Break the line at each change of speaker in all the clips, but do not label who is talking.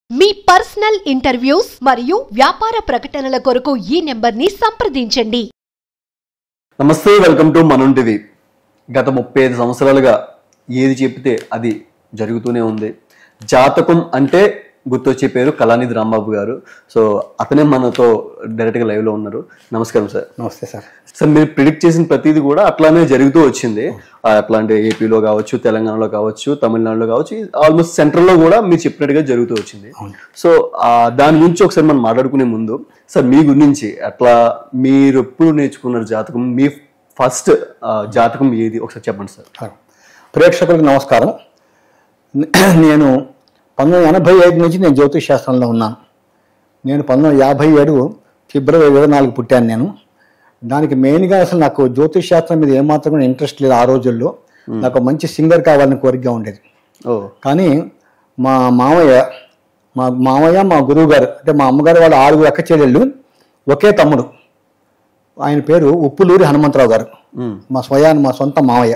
మీ personal interviews మరియు వ్యాపార ప్రకటనల కొరకు ఈ నెంబర్ని సంప్రదించండి
నమస్తే వెల్కమ్ టు మనం టీవీ గత ముప్పై ఐదు సంవత్సరాలుగా ఏది చెప్తే అది జరుగుతూనే ఉంది జాతకం అంటే గుర్తొచ్చే పేరు కళానిధి రాంబాబు గారు సో అతనే మనతో డైరెక్ట్గా లైవ్లో ఉన్నారు నమస్కారం సార్
నమస్తే సార్
సార్ మీరు ప్రిడిక్ట్ చేసిన ప్రతిదీ కూడా అట్లానే జరుగుతూ వచ్చింది ఆ, ఎట్లా అంటే ఏపీలో కావచ్చు తెలంగాణలో కావచ్చు తమిళనాడులో కావచ్చు ఆల్మోస్ట్ సెంట్రల్లో కూడా మీరు చెప్పినట్టుగా జరుగుతూ వచ్చింది సో ఆ, దాని గురించి ఒకసారి మనం మాట్లాడుకునే ముందు సార్ మీ గురించి అట్లా మీరు ఎప్పుడు నేర్చుకున్నారు జాతకం మీ ఫస్ట్ జాతకం ఏది ఒకసారి చెప్పండి సార్
ప్రేక్షకులకు నమస్కారం నేను పంతొమ్మిది ఎనభై ఐదు నుంచి నేను జ్యోతిష్ శాస్త్రంలో ఉన్నాను నేను పంతొమ్మిది యాభై ఏడు ఫిబ్రవరి ఇరవై నాలుగు పుట్టాను నేను దానికి మెయిన్గా అసలు నాకు జ్యోతిష్ శాస్త్రం మీద ఏమాత్రం కూడా ఇంట్రెస్ట్ లేదు ఆ రోజుల్లో నాకు మంచి సింగర్ కావాలని కోరికగా ఉండేది
ఓ
కానీ మా మామయ్య మా మామయ్య మా గురువు గారు అంటే మా అమ్మగారు వాళ్ళ ఆరుగురు అక్క చెల్లెళ్ళు ఒకే తమ్ముడు ఆయన పేరు ఉప్పులూరి హనుమంతరావు గారు
మ్,
మా స్వయాన్ని మా సొంత మావయ్య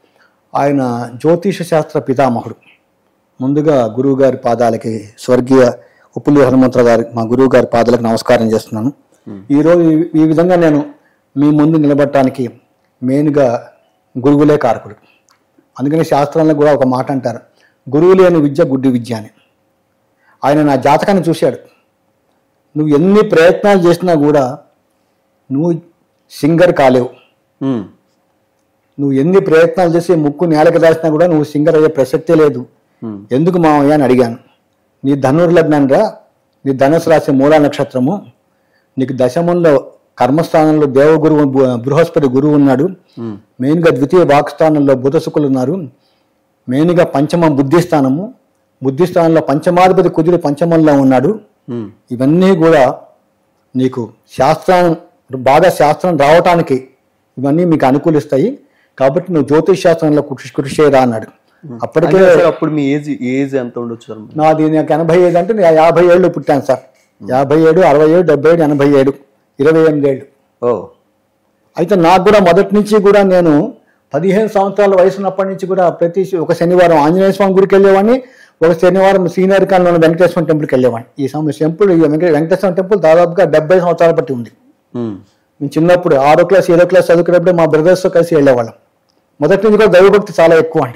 ఆయన జ్యోతిష శాస్త్ర పితామహుడు ముందుగా గురువు గారి పాదాలకి స్వర్గీయ ఉప్పులూరి హనుమంతరావు గారి మా గురువు గారి పాదాలకు నమస్కారం చేస్తున్నాను ఈరోజు ఈ- ఈ విధంగా నేను మీ ముందు నిలబడటానికి మెయిన్గా గురువులే కారకుడు అందుకని శాస్త్రంలో కూడా ఒక మాట అంటారు గురువు లేని విద్య గుడ్డి విద్య అని ఆయన నా జాతకాన్ని చూశాడు నువ్వు ఎన్ని ప్రయత్నాలు చేసినా కూడా నువ్వు సింగర్ కాలేవు
మ్,
నువ్వు ఎన్ని ప్రయత్నాలు చేసి ముక్కు నేలకు దాచినా కూడా నువ్వు సింగర్ అయ్యే ప్రసక్తే లేదు
మ్,
ఎందుకు మావయ్య అని అడిగాను నీ ధనుర్లగ్నం రా నీ ధనుసు రాశి మూలా నక్షత్రము నీకు దశమంలో కర్మస్థానంలో దేవగురువు బృ- బృహస్పతి గురువు ఉన్నాడు
మ్,
మెయిన్గా ద్వితీయ వాక్స్థానంలో బుధ శుకులు ఉన్నారు మెయిన్గా పంచమం బుద్ధిస్థానము బుద్ధిస్థానంలో పంచమాధిపతి కుజుడు పంచమంలో ఉన్నాడు
మ్,
ఇవన్నీ కూడా నీకు శాస్త్రం బాగా శాస్త్రం రావటానికి ఇవన్నీ మీకు అనుకూలిస్తాయి కాబట్టి నువ్వు జ్యోతిష్ శాస్త్రంలో కృషి కృషి చేయరా అన్నాడు అప్పటికే
అంటే సార్ అప్పుడు మీ ఏజ్ ఏజ్ ఎంత ఉండొచ్చు సార్
నాది నాకు ఎనభై ఐదు అంటే నేను యాభై ఏళ్ళు పుట్టాను సార్ యాభై ఏడు అరవై ఏడు డెబ్బై ఏడు ఎనభై ఏడు ఇరవై ఎనిమిది ఏళ్ళు
ఓ
అయితే నాకు కూడా మొదటి నుంచి కూడా నేను పదిహేను సంవత్సరాల వయసు ఉన్నప్పటి నుంచి కూడా ప్రతి ఒక శనివారం ఆంజనేయ స్వామి గుడికి వెళ్ళేవాడిని ఒక శనివారం సీనియర్ కాలంలో వెంకటేశ్వర టెంపుల్కి వెళ్ళేవాడిని ఈ సమయం టెంపుల్ ఈ వెంకట- వెంకటేశ్వర టెంపుల్ దాదాపుగా డెబ్బై సంవత్సరాల బట్టి ఉంది
మ్,
మేము చిన్నప్పుడు ఆరో క్లాస్ ఏడో క్లాస్ చదువుకునేప్పుడు మా బ్రదర్స్తో కలిసి వెళ్ళేవాళ్ళం మొదటి నుంచి కూడా దైవభక్తి చాలా ఎక్కువ అండి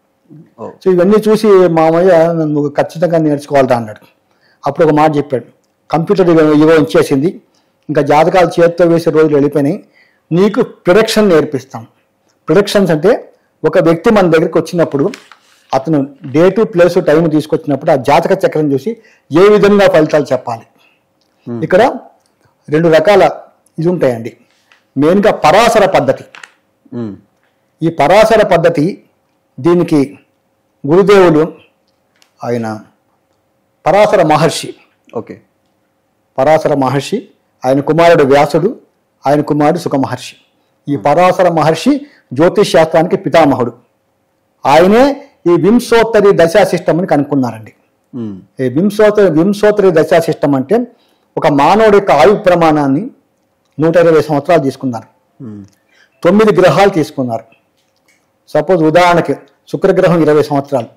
ఓ
సో ఇవన్నీ చూసి మామయ్య నన్ను ఖచ్చితంగా నేర్చుకోవాలరా అన్నాడు అప్పుడు ఒక మాట చెప్పాడు కంప్యూటర్ యుగం యుగం ఇచ్చేసింది ఇంకా జాతకాలు చేతితో వేసే రోజులు వెళ్ళిపోయినాయి నీకు ప్రొడక్షన్ నేర్పిస్తాం ప్రొడక్షన్స్ అంటే ఒక వ్యక్తి మన దగ్గరికి వచ్చినప్పుడు అతను డేటు ప్లేస్ టైం తీసుకొచ్చినప్పుడు ఆ జాతక చక్రం చూసి ఏ విధంగా ఫలితాలు చెప్పాలి ఇక్కడ రెండు రకాల ఇది ఉంటాయండి మెయిన్గా పరాశర పద్ధతి
మ్,
ఈ పరాశర పద్ధతి దీనికి గురుదేవులు ఆయన పరాశర మహర్షి
ఓకే
పరాశర మహర్షి ఆయన కుమారుడు వ్యాసుడు ఆయన కుమారుడు సుఖ మహర్షి ఈ పరాశర మహర్షి జ్యోతిష్ శాస్త్రానికి పితామహుడు ఆయనే ఈ వింశోత్తరి దశా సిస్టమ్ అని కనుక్కున్నారండి
మ్,
ఈ వింశోత్తరి వింశోత్తరి దశా సిస్టమ్ అంటే ఒక మానవుడి యొక్క ఆయు ప్రమాణాన్ని నూట ఇరవై సంవత్సరాలు తీసుకున్నారు
మ్,
తొమ్మిది గ్రహాలు తీసుకున్నారు సపోజ్ ఉదాహరణకి శుక్రగ్రహం ఇరవై సంవత్సరాలు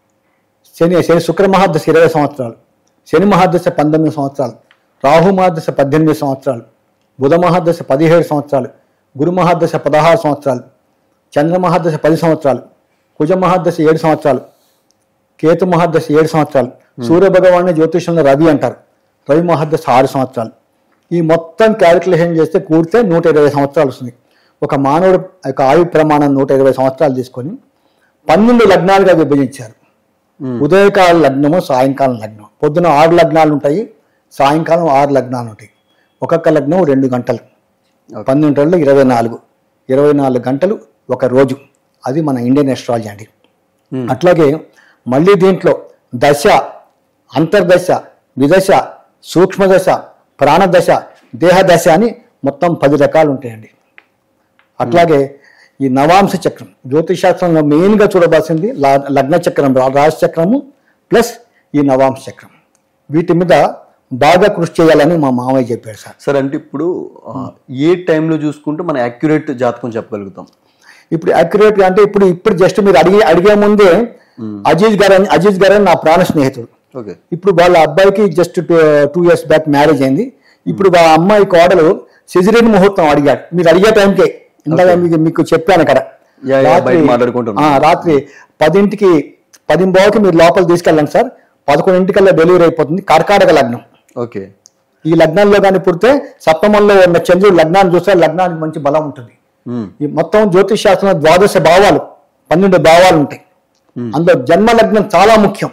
శని శని శుక్ర మహాదశ ఇరవై సంవత్సరాలు శని మహాదశ పంతొమ్మిది సంవత్సరాలు రాహు మహాదశ పద్దెనిమిది సంవత్సరాలు బుధ మహాదశ పదిహేడు సంవత్సరాలు గురు మహాదశ పదహారు సంవత్సరాలు చంద్ర మహాదశ పది సంవత్సరాలు కుజ మహాదశ ఏడు సంవత్సరాలు కేతు మహాదశ ఏడు సంవత్సరాలు సూర్య భగవాన్ని జ్యోతిషంలో రవి అంటారు రవి మహాదశ ఆరు సంవత్సరాలు ఈ మొత్తం క్యాలిక్యులేషన్ చేస్తే కూడితే నూట ఇరవై సంవత్సరాలు వస్తుంది ఒక మానవుడు యొక్క ఆయు ప్రమాణం నూట ఇరవై సంవత్సరాలు తీసుకొని పన్నెండు లగ్నాలుగా విభజించారు
మ్,
ఉదయకాల లగ్నము సాయంకాలం లగ్నం పొద్దున ఆరు లగ్నాలు ఉంటాయి సాయంకాలం ఆరు లగ్నాలు ఉంటాయి ఒక్కొక్క లగ్నం రెండు గంటలు పన్నెండు రోజులు ఇరవై నాలుగు ఇరవై నాలుగు గంటలు ఒక రోజు అది మన ఇండియన్ ఎస్ట్రాలజీ అండి
మ్,
అట్లాగే మళ్ళీ దీంట్లో దశ అంతర్దశ విదశ సూక్ష్మదశ ప్రాణదశ దేహదశ అని మొత్తం పది రకాలు ఉంటాయండి అట్లాగే ఈ నవాంశ చక్రం జ్యోతిష్ శాస్త్రంలో మెయిన్గా చూడవలసింది లా- లగ్న చక్రం రా- రాశి చక్రము ప్లస్ ఈ నవాంశ చక్రం వీటి మీద బాగా కృషి చేయాలని మా మామయ్య చెప్పాడు సార్
సార్ అంటే ఇప్పుడు ఆ, ఏ టైంలో చూసుకుంటే మనం యాక్యురేట్ జాతకం చెప్పగలుగుతాం
ఇప్పుడు అక్యురేట్ అంటే ఇప్పుడు ఇప్పుడు జస్ట్ మీరు అడిగి అడిగే ముందే అజీజ్ గారు అని అజీజ్ గారు అని నా ప్రాణ స్నేహితుడు
ఓకే
ఇప్పుడు వాళ్ళ అబ్బాయికి just two years back marriage అయింది ఇప్పుడు వాళ్ళ అమ్మాయి కోడలు సిజరేన్ ముహూర్తం అడిగాడు మీరు అడిగే టైంకే ఇందాక మీకు మీకు చెప్పాను అక్కడ
యా, యా,
రాత్రి-
బయట మాట్లాడుకుంటున్నాం.
ఆ, రాత్రి పదింటికి పదింబావుకి మీరు లోపల తీసుకెళ్ళండి సార్ పదకొండింటికల్లా డెలివరీ అయిపోతుంది కర్కాటక లగ్నం
ఓకే
ఈ లగ్నంలో కానీ పుడితే సప్తమంలో ఉన్న చంద్రుడు లగ్నాన్ని చూస్తే లగ్నానికి మంచి బలం ఉంటుంది
మ్మ్.
ఈ మొత్తం జ్యోతిష్ శాస్త్రంలో ద్వాదశ భావాలు పన్నెండు భావాలు ఉంటాయి అందులో జన్మ లగ్నం చాలా ముఖ్యం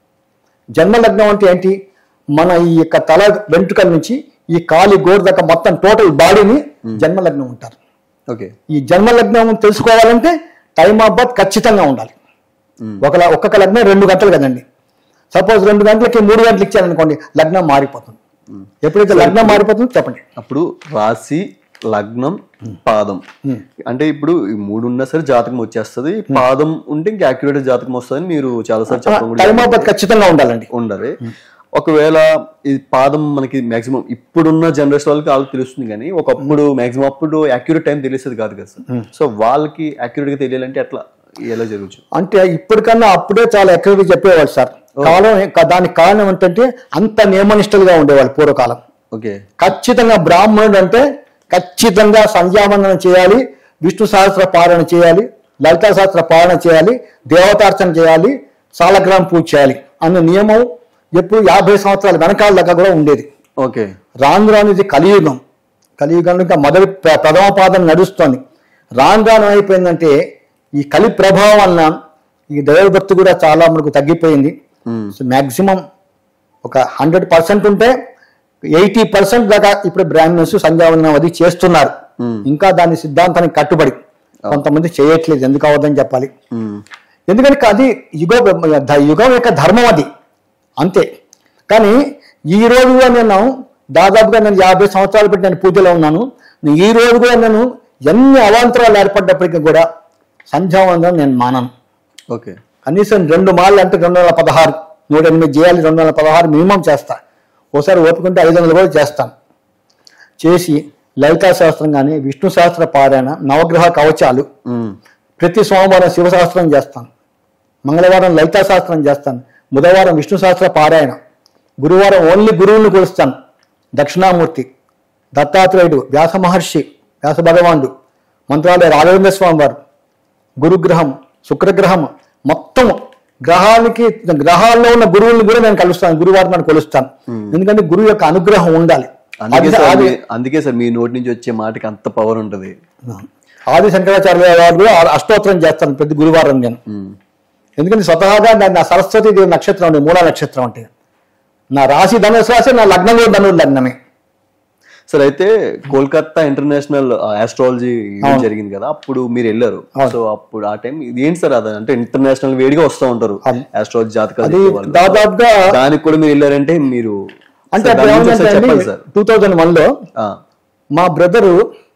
జన్మ లగ్నం అంటే ఏంటి మన ఈ యొక్క తల వెంట్రుకల నుంచి ఈ కాలి గోడు దాకా మొత్తం టోటల్ బాడీని జన్మ లగ్నం ఉంటారు
ఓకే
ఈ జన్మ లగ్నం తెలుసుకోవాలంటే టైం ఆఫ్ బర్త్ ఖచ్చితంగా ఉండాలి ఒక ఒక్కొక్క లగ్నం రెండు గంటలు కదండి సపోజ్ రెండు గంటలకి మూడు గంటలు ఇచ్చారనుకోండి లగ్నం మారిపోతుంది ఎప్పుడైతే లగ్నం మారిపోతుందో చెప్పండి
అప్పుడు రాశి లగ్నం పాదం అంటే ఇప్పుడు ఈ మూడు ఉన్నా సరే జాతకం వచ్చేస్తది పాదం ఉంటే ఇంకా యాక్యురేట్ జాతకం వస్తుందని మీరు చాలా సార్లు చెప్పడం కూడా
టైం ఆఫ్ బర్త్ ఖచ్చితంగా ఉండాలండి
ఉండదు ఒకవేళ ఈ పాదం మనకి మాక్సిమం ఇప్పుడున్న జనరేషన్ వాళ్ళకి వాళ్ళకి తెలుస్తుంది కానీ ఒకప్పుడు మాక్సిమం అప్పుడు యాక్యురేట్ టైం తెలిసేది కాదు కదా సార్ సో వాళ్ళకి యాక్యురేట్ గా తెలియాలంటే ఎట్లా ఎలా జరగచ్చు
అంటే ఇప్పటికన్నా అప్పుడే చాలా ఎక్కువగా చెప్పేవాళ్ళు సార్ కాలం కా- దానికి కారణం ఏంటంటే అంత నియమనిష్టలుగా ఉండేవాళ్ళు పూర్వకాలం
ఓకే
ఖచ్చితంగా బ్రాహ్మణుడు అంటే ఖచ్చితంగా సంధ్యావందనం చేయాలి విష్ణు సహస్ర పాలన చేయాలి లలితా సహస్ర పాలన చేయాలి దేవతార్చన చేయాలి సాలగ్రామం పూజ చేయాలి అన్న నియమం ఎప్పుడు యాభై సంవత్సరాల వెనకాల దాకా కూడా ఉండేది
ఓకే
రాను రాను ఇది కలియుగం కలియుగంలో ఇంకా మొదటి ప్ర- ప్రథమ పాదం నడుస్తోంది రాను రాను అయిపోయిందంటే ఈ కలి ప్రభావం వలన ఈ దైవభక్తి కూడా చాలా మనకు తగ్గిపోయింది సో మ్యాక్సిమం ఒక హండ్రెడ్ పర్సెంట్ ఉంటే ఎయిటీ పర్సెంట్ దాకా ఇప్పుడు బ్రాహ్మణ్స్ సంధ్యావందనం అది చేస్తున్నారు ఇంకా దాని సిద్ధాంతానికి కట్టుబడి కొంతమంది చేయట్లేదు ఎందుకు అవ్వదని చెప్పాలి ఎందుకంటే అది యుగ ద- యుగం యొక్క ధర్మం అది అంతే కానీ ఈ రోజు కూడా నేను దాదాపుగా నేను యాభై సంవత్సరాలు పెట్టి నేను పూజలో ఉన్నాను ఈ రోజు కూడా నేను ఎన్ని అవాంతరాలు ఏర్పడ్డప్పటికీ కూడా సంధ్యావందనం నేను మానను
ఓకే
కనీసం రెండు మార్లు అంటే రెండు వందల పదహారు నూట ఎనిమిది చేయాలి రెండు వందల పదహారు మినిమం చేస్తా ఓసారి ఓపుకుంటే ఐదు వందలు కూడా చేస్తాను చేసి లలితా శాస్త్రం కానీ విష్ణు శాస్త్ర పారాయణ నవగ్రహ కవచాలు ప్రతి సోమవారం శివశాస్త్రం చేస్తాను మంగళవారం లలితా శాస్త్రం చేస్తాను బుధవారం విష్ణు శాస్త్ర పారాయణ గురువారం ఓన్లీ గురువుని కొలుస్తాను దక్షిణామూర్తి దత్తాత్రేయుడు వ్యాస మహర్షి వ్యాస భగవానుడు మంత్రాలయ రాఘవేంద్ర స్వామి వారు గురుగ్రహం శుక్రగ్రహం మొత్తం గ్రహానికి గ్రహాల్లో ఉన్న గురువుల్ని కూడా నేను కలుస్తాను గురువారం నేను కొలుస్తాను ఎందుకంటే గురువు యొక్క అనుగ్రహం ఉండాలి
అందుకే
అది-
సార్
అది-
మీ- అందుకే సార్ మీ నోటి నుంచి వచ్చే మాటకి అంత పవర్ ఉంటది
ఆది శంకరాచార్య వారు కూడా అష్టోత్తరం చేస్తాను ప్రతి గురువారం నేను ఎందుకంటే స్వతహాగా నా- నా సరస్వతి దేవి నక్షత్రం ఉంది మూలా నక్షత్రం అంటే నా రాశి ధనుసు రాశి నా లగ్నం కూడా ధనుర్ లగ్నమే
సార్ అయితే కోల్కతా ఇంటర్నేషనల్ ఆస్ట్రాలజీ
అవును.
జరిగింది కదా అప్పుడు మీరు వెళ్ళారు
అవును.
సో అప్పుడు ఆ టైం ఇది ఏంటి సార్ అది అంటే ఇంటర్నేషనల్ వేడిగా వస్తూ ఉంటారు
అవును.
ఆస్ట్రాలజీ జాతకాలు
అది
చెప్పేవాళ్ళు.
దాదాపుగా
దానికి కూడా మీరు వెళ్ళారంటే మీరు
అంటే
సార్,
అప్పుడు
దాని గురించి ఒకసారి చెప్పండి
ఏమైందంటే
సార్
టూ థౌజండ్ వన్లో
ఆ,
మా brother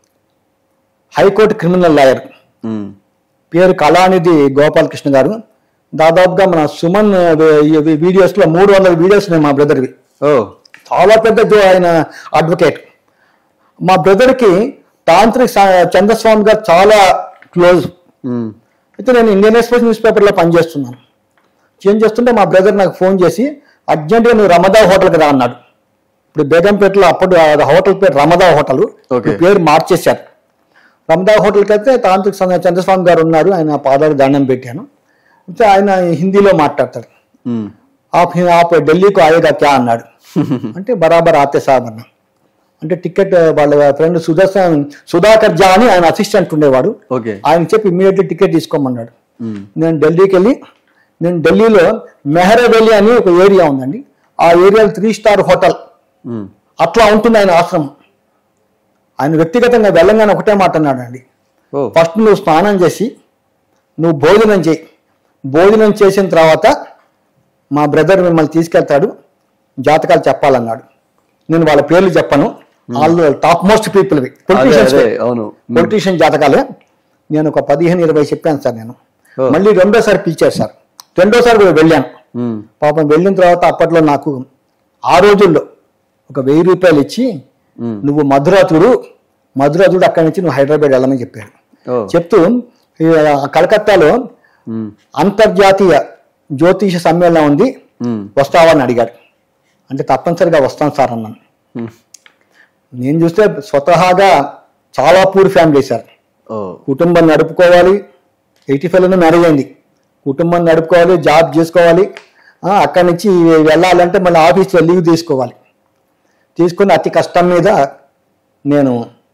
high court criminal lawyer
um,
పేరు కళానిధి గోపాలకృష్ణ గారు దాదాపుగా మన సుమన్ వీడియోస్ లో మూడు వందల వీడియోస్ ఉన్నాయి మా బ్రదర్వి
ఓ
చాలా పెద్ద జో- ఆయన అడ్వకేట్ మా బ్రదర్కి తాంత్రిక్ సా- చంద్రస్వామి గారు చాలా క్లోజ్
ఉమ్,
అయితే నేను ఇండియన్ ఎక్స్ప్రెస్ న్యూస్ పేపర్లో పనిచేస్తున్నాను ఏం చేస్తుంటే మా బ్రదర్ నాకు ఫోన్ చేసి అర్జెంటుగా నువ్వు రమదా హోటల్కి రా అన్నాడు ఇప్పుడు బేగంపేటలో అప్పుడు ఆ హోటల్ పేరు రమదా హోటల్
Okay.
ఇప్పుడు పేరు మార్చేశారు రమదా హోటల్కి అయితే తాంత్రిక సంఘ చంద్రస్వామి గారు ఉన్నారు ఆయన పాదాలు దండం పెట్టాను అయితే ఆయన హిందీలో మాట్లాడతాడు
ఉమ్,
आप आप ఢిల్లీ को आएगा क्या అన్నాడు అంటే బరాబర్ ఆతే సాబ్ అన్న అంటే టికెట్ వాళ్ళ ఫ్రెండ్ సుదర్శన్ సుధాకర్ జా అని ఆయన అసిస్టెంట్ ఉండేవాడు
ఓకే
ఆయన చెప్పి ఇమీడియట్లీ టికెట్ తీసుకోమన్నాడు
ఉమ్,
నేను ఢిల్లీకి వెళ్ళి నేను ఢిల్లీలో మెహరవెల్లి అని ఒక ఏరియా ఉందండి ఆ ఏరియాలో త్రీ స్టార్ హోటల్
ఉమ్,
అట్లా ఉంటుంది ఆయన ఆశ్రమం ఆయన వ్యక్తిగతంగా వెళ్ళంగానే ఒకటే మాట అన్నాడండి
ఓ
ఫస్ట్ నువ్వు స్నానం చేసి నువ్వు భోజనం చేయి భోజనం చేసిన తర్వాత మా బ్రదర్ మిమ్మల్ని తీసుకెళ్తాడు జాతకాలు చెప్పాలన్నాడు నేను వాళ్ళ పేర్లు చెప్పను వాళ్ళు టాప్ మోస్ట్ పీపుల్
అదే
పొలిటీషియన్స్
అదే అవును ఉమ్,
పొలిటీషియన్ జాతకాలే నేను ఒక పదిహేను ఇరవై చెప్పాను సార్ నేను
ఓ.
మళ్ళీ రెండోసారి పిలిచారు సార్ రెండోసారి కూడా వెళ్ళాను
ఉమ్,
పాపం వెళ్ళిన తర్వాత అప్పట్లో నాకు ఆ రోజుల్లో ఒక వెయ్యి రూపాయలు ఇచ్చి
ఉమ్,
నువ్వు మధురాతుడు మధురాతుడు అక్కడి నుంచి నువ్వు హైదరాబాద్ వెళ్ళమని చెప్పాడు
ఓ
చెప్తూ ఈ కలకత్తాలో
ఉమ్,
అంతర్జాతీయ జ్యోతిష సమ్మేళనం ఉంది
ఉమ్,
వస్తావా అని అడిగాడు అంటే తప్పనిసరిగా వస్తాను సార్ అన్నాను
ఉమ్.
నేను చూస్తే స్వతహాగా చాలా పూర్ ఫ్యామిలీ సార్
ఓ
కుటుంబం నడుపుకోవాలి ఎయిటీ ఫైవ్లోనే మ్యారేజ్ అయింది కుటుంబం నడుపుకోవాలి జాబ్ చేసుకోవాలి ఆ, అక్కడి నుంచి వెళ్ళాలంటే మళ్ళీ ఆఫీస్లో లీవ్ తీసుకోవాలి తీసుకుని అతి కష్టం మీద నేను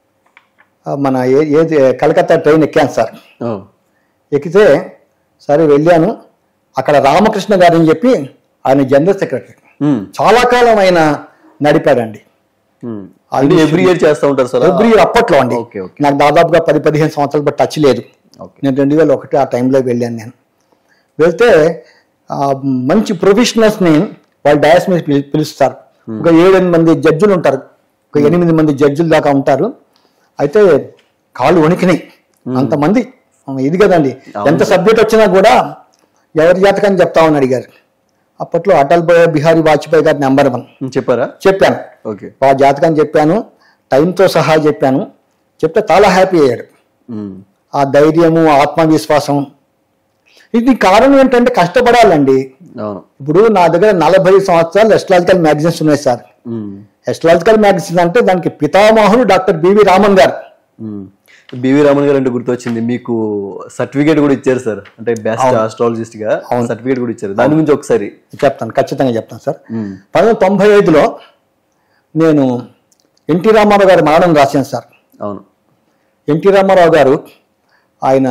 ఆ, మన ఏ- ఏది కలకత్తా ట్రైన్ ఎక్కాను సార్
ఓ
ఎక్కితే సరే వెళ్ళాను అక్కడ రామకృష్ణ గారని చెప్పి ఆయన జనరల్ సెక్రటరీ
ఉమ్,
చాలా కాలం ఆయన నడిపాడండి
ఉమ్. అంటే ఎవ్రీ ఇయర్ చేస్తూ ఉంటారు సార్
ఎవ్రీ ఇయర్ అప్పట్లో అండి
ఓకే ఓకే
నాకు దాదాపుగా పది పదిహేను సంవత్సరాలు బట్టి టచ్ లేదు
ఓకే
నేను రెండు వేల ఒకటి ఆ టైంలో వెళ్ళాను నేను వెళ్తే ఆ, మంచి ప్రొఫెషనల్స్ని వాళ్ళు డయాస్ మీద పిలు- పిలుస్తారు ఒక ఏడెనిమిది మంది జడ్జిలు ఉంటారు ఒక ఎనిమిది మంది జడ్జిలు దాకా ఉంటారు అయితే కాళ్ళు వణికినాయి అంతమంది ఆ, ఇది కదండి ఎంత సబ్జెక్ట్ వచ్చినా కూడా ఎవరి జాతకం చెప్తామని అడిగారు అప్పట్లో అటల్ బిహారీ వాజ్పేయి గారి నెంబర్ వన్
ఉమ్, చెప్పారా
చెప్పాను
ఓకే
ఆ జాతకం చెప్పాను టైంతో సహా చెప్పాను చెప్తే చాలా హ్యాపీ అయ్యాడు
ఉమ్,
ఆ ధైర్యము ఆత్మవిశ్వాసం ఇది కారణం ఏంటంటే కష్టపడాలండి
అవును
ఇప్పుడు నా దగ్గర నలభై సంవత్సరాలు ఎస్ట్రాలజికల్ మ్యాగజైన్స్ ఉన్నాయి సార్
ఉమ్,
ఎస్ట్రాలజికల్ మ్యాగజైన్ అంటే దానికి పితామహుడు డాక్టర్ బివి రామన్ గారు
ఉమ్. బివి రామన్ గారు అంటే గుర్తొచ్చింది మీకు సర్టిఫికేట్ కూడా ఇచ్చారు సార్ అంటే బెస్ట్ ఆస్ట్రాలజిస్ట్ గా సర్టిఫికేట్ కూడా ఇచ్చారు దాని గురించి ఒకసారి
చెప్తాను ఖచ్చితంగా చెప్తాను సార్
ఉమ్,
పంతొమ్మిది తొంభై ఐదులో నేను ఎన్టీ రామారావు గారి మరణం రాశాను సార్
అవును
ఎన్టీ రామారావు గారు ఆయన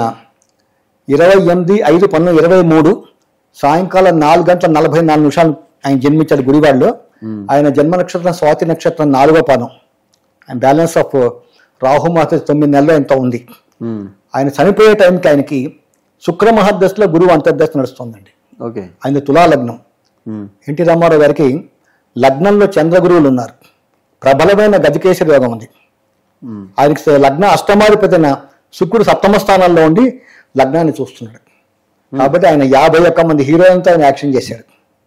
ఇరవై ఎనిమిది ఐదు పన్ను ఇరవై మూడు సాయంకాలం నాలుగు గంటల నలభై నాలుగు నిమిషాలు ఆయన జన్మించాడు గుడివాడలో ఆయన జన్మ నక్షత్రం స్వాతి నక్షత్రం నాలుగో పాదం ఆయన బ్యాలెన్స్ ఆఫ్ రాహుమాత తొమ్మిది నెలలు ఎంత ఉంది
ఉమ్,
ఆయన చనిపోయే టైంకి ఆయనకి శుక్ర మహర్దశలో గురువు అంతర్దశ నడుస్తుందండి
ఓకే
ఆయన తులా లగ్నం
ఉమ్,
ఎన్టీ రామారావు గారికి లగ్నంలో చంద్రగురువులు ఉన్నారు ప్రబలమైన గజకేశ్వర యోగం ఉంది
ఉమ్,
ఆయనకి లగ్న అష్టమాధిపతిన శుక్రుడు సప్తమ స్థానాల్లో ఉండి లగ్నాన్ని చూస్తున్నాడు కాబట్టి ఆయన యాభై ఒక్క మంది హీరోయిన్తో ఆయన యాక్షన్ చేశాడు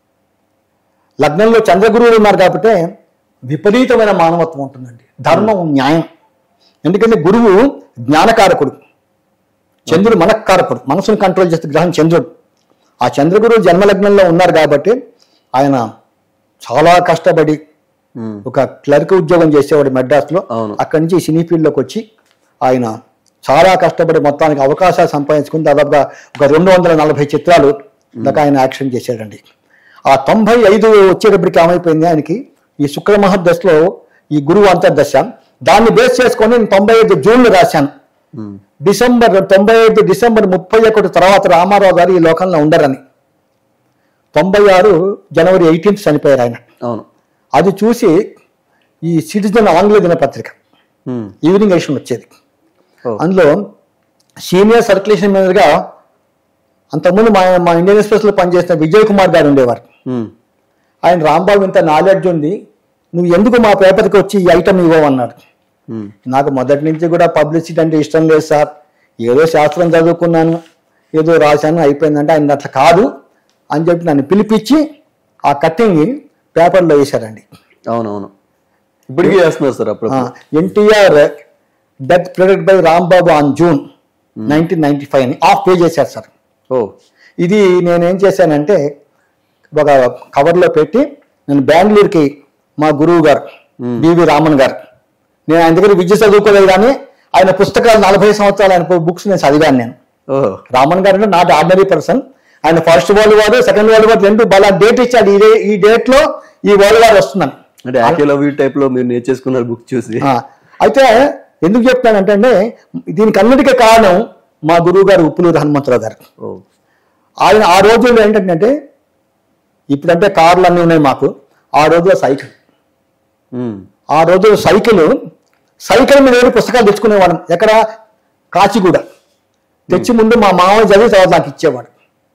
లగ్నంలో చంద్రగురువులు ఉన్నారు కాబట్టి విపరీతమైన మానవత్వం ఉంటుందండి ధర్మం న్యాయం ఎందుకంటే గురువు జ్ఞానకారకుడు చంద్రుడు మనకారకుడు మనసును కంట్రోల్ చేస్తే గ్రహం చంద్రుడు ఆ చంద్రగురువు జన్మలగ్నంలో ఉన్నారు కాబట్టి ఆయన చాలా కష్టపడి
ఉమ్,
ఒక క్లర్క్ ఉద్యోగం చేసేవాడు మెడ్రాస్లో
అవును.
అక్కడి నుంచి సినీ ఫీల్డ్లోకి వచ్చి ఆయన చాలా కష్టపడి మొత్తానికి అవకాశాలు సంపాదించుకుని దాదాపుగా ఒక రెండు వందల నలభై చిత్రాలు దాకా ఆయన యాక్షన్ చేశాడండి ఆ తొంభై ఐదు వచ్చేటప్పటికి ఏమైపోయింది ఆయనకి ఈ శుక్ర మహర్దశలో ఈ గురువు అంతర్దశ దాన్ని బేస్ చేసుకొని నేను తొంభై ఐదు జూన్లో రాశాను
ఉమ్,
డిసెంబర్ తొంభై ఐదు డిసెంబర్ ముప్పై ఒకటి తర్వాత రామారావు గారు ఈ లోకంలో ఉండరని తొంభై ఆరు జనవరి ఎయిటీన్త్ చనిపోయారు ఆయన
అవును
అది చూసి ఈ సిటిజన్ ఆంగ్ల దినపత్రిక
ఉమ్,
ఈవినింగ్ ఎడిషన్ వచ్చేది
ఓ,
అందులో సీనియర్ సర్క్యులేషన్ మేనేజర్గా అంతకుముందు మా మా ఇండియన్ ఎక్స్ప్రెస్లో పనిచేసిన విజయ్ కుమార్ గారు ఉండేవారు
ఉమ్,
ఆయన రాంబాబు ఇంత నాలెడ్జ్ ఉంది నువ్వు ఎందుకు మా పేపర్కి వచ్చి ఈ ఐటమ్ ఇవ్వమన్నాడు
ఉమ్,
నాకు మొదటి నుంచి కూడా పబ్లిసిటీ అంటే ఇష్టం లేదు సార్ ఏదో శాస్త్రం చదువుకున్నాను ఏదో రాశాను అయిపోయిందంటే ఆయన అట్లా కాదు అని చెప్పి నన్ను పిలిపించి ఆ కట్టింగ్ పేపర్లో వేశారండి
అవునవును ఇప్పటికీ చేస్తున్నారు సార్ అప్పుడు
NTR death predict by Rambabu on June nineteen ninety five అని ఆఫ్ పే చేశారు సార్
ఓ
ఇది నేనేం చేశానంటే ఒక కవర్లో పెట్టి నేను బెంగళూరుకి మా గురువు గారు బివి రామన్ గారు నేను ఆయన దగ్గర విద్య చదువుకోలేదు కానీ ఆయన పుస్తకాలు నలభై సంవత్సరాలు ఆయన బుక్స్ నేను చదివాను నేను
ఓ
రామన్ గారు అంటే నాట్ ఆర్డినరీ పర్సన్ ఆయన first world war second world war రెండు బలా డేట్ ఇచ్చాడు ఈ డే- ఈ డేట్ లో ఈ వరల్డ్ వార్ వస్తుందని
అంటే యాకే లవ్ యూ టైప్ లో మీరు నేర్చేసుకున్నారు బుక్ చూసి
ఆ, అయితే ఎందుకు చెప్తానంటే అంటే దీనికి అన్నిటికీ కారణం మా గురువు గారు ఉప్పులూరు హనుమంతరావు గారు
ఓ
ఆయన ఆ రోజుల్లో ఏంటంటే ఇప్పుడంటే కార్లు అన్నీ ఉన్నాయి మాకు ఆ రోజుల్లో సైకిల్
ఉమ్,
ఆ రోజుల్లో సైకిల్ సైకిల్ మీద ఏడు పుస్తకాలు తెచ్చుకునేవాడు ఎక్కడ కాచిగూడ తెచ్చి ముందు మా మామయ్య చదివి తర్వాత నాకు ఇచ్చేవాడు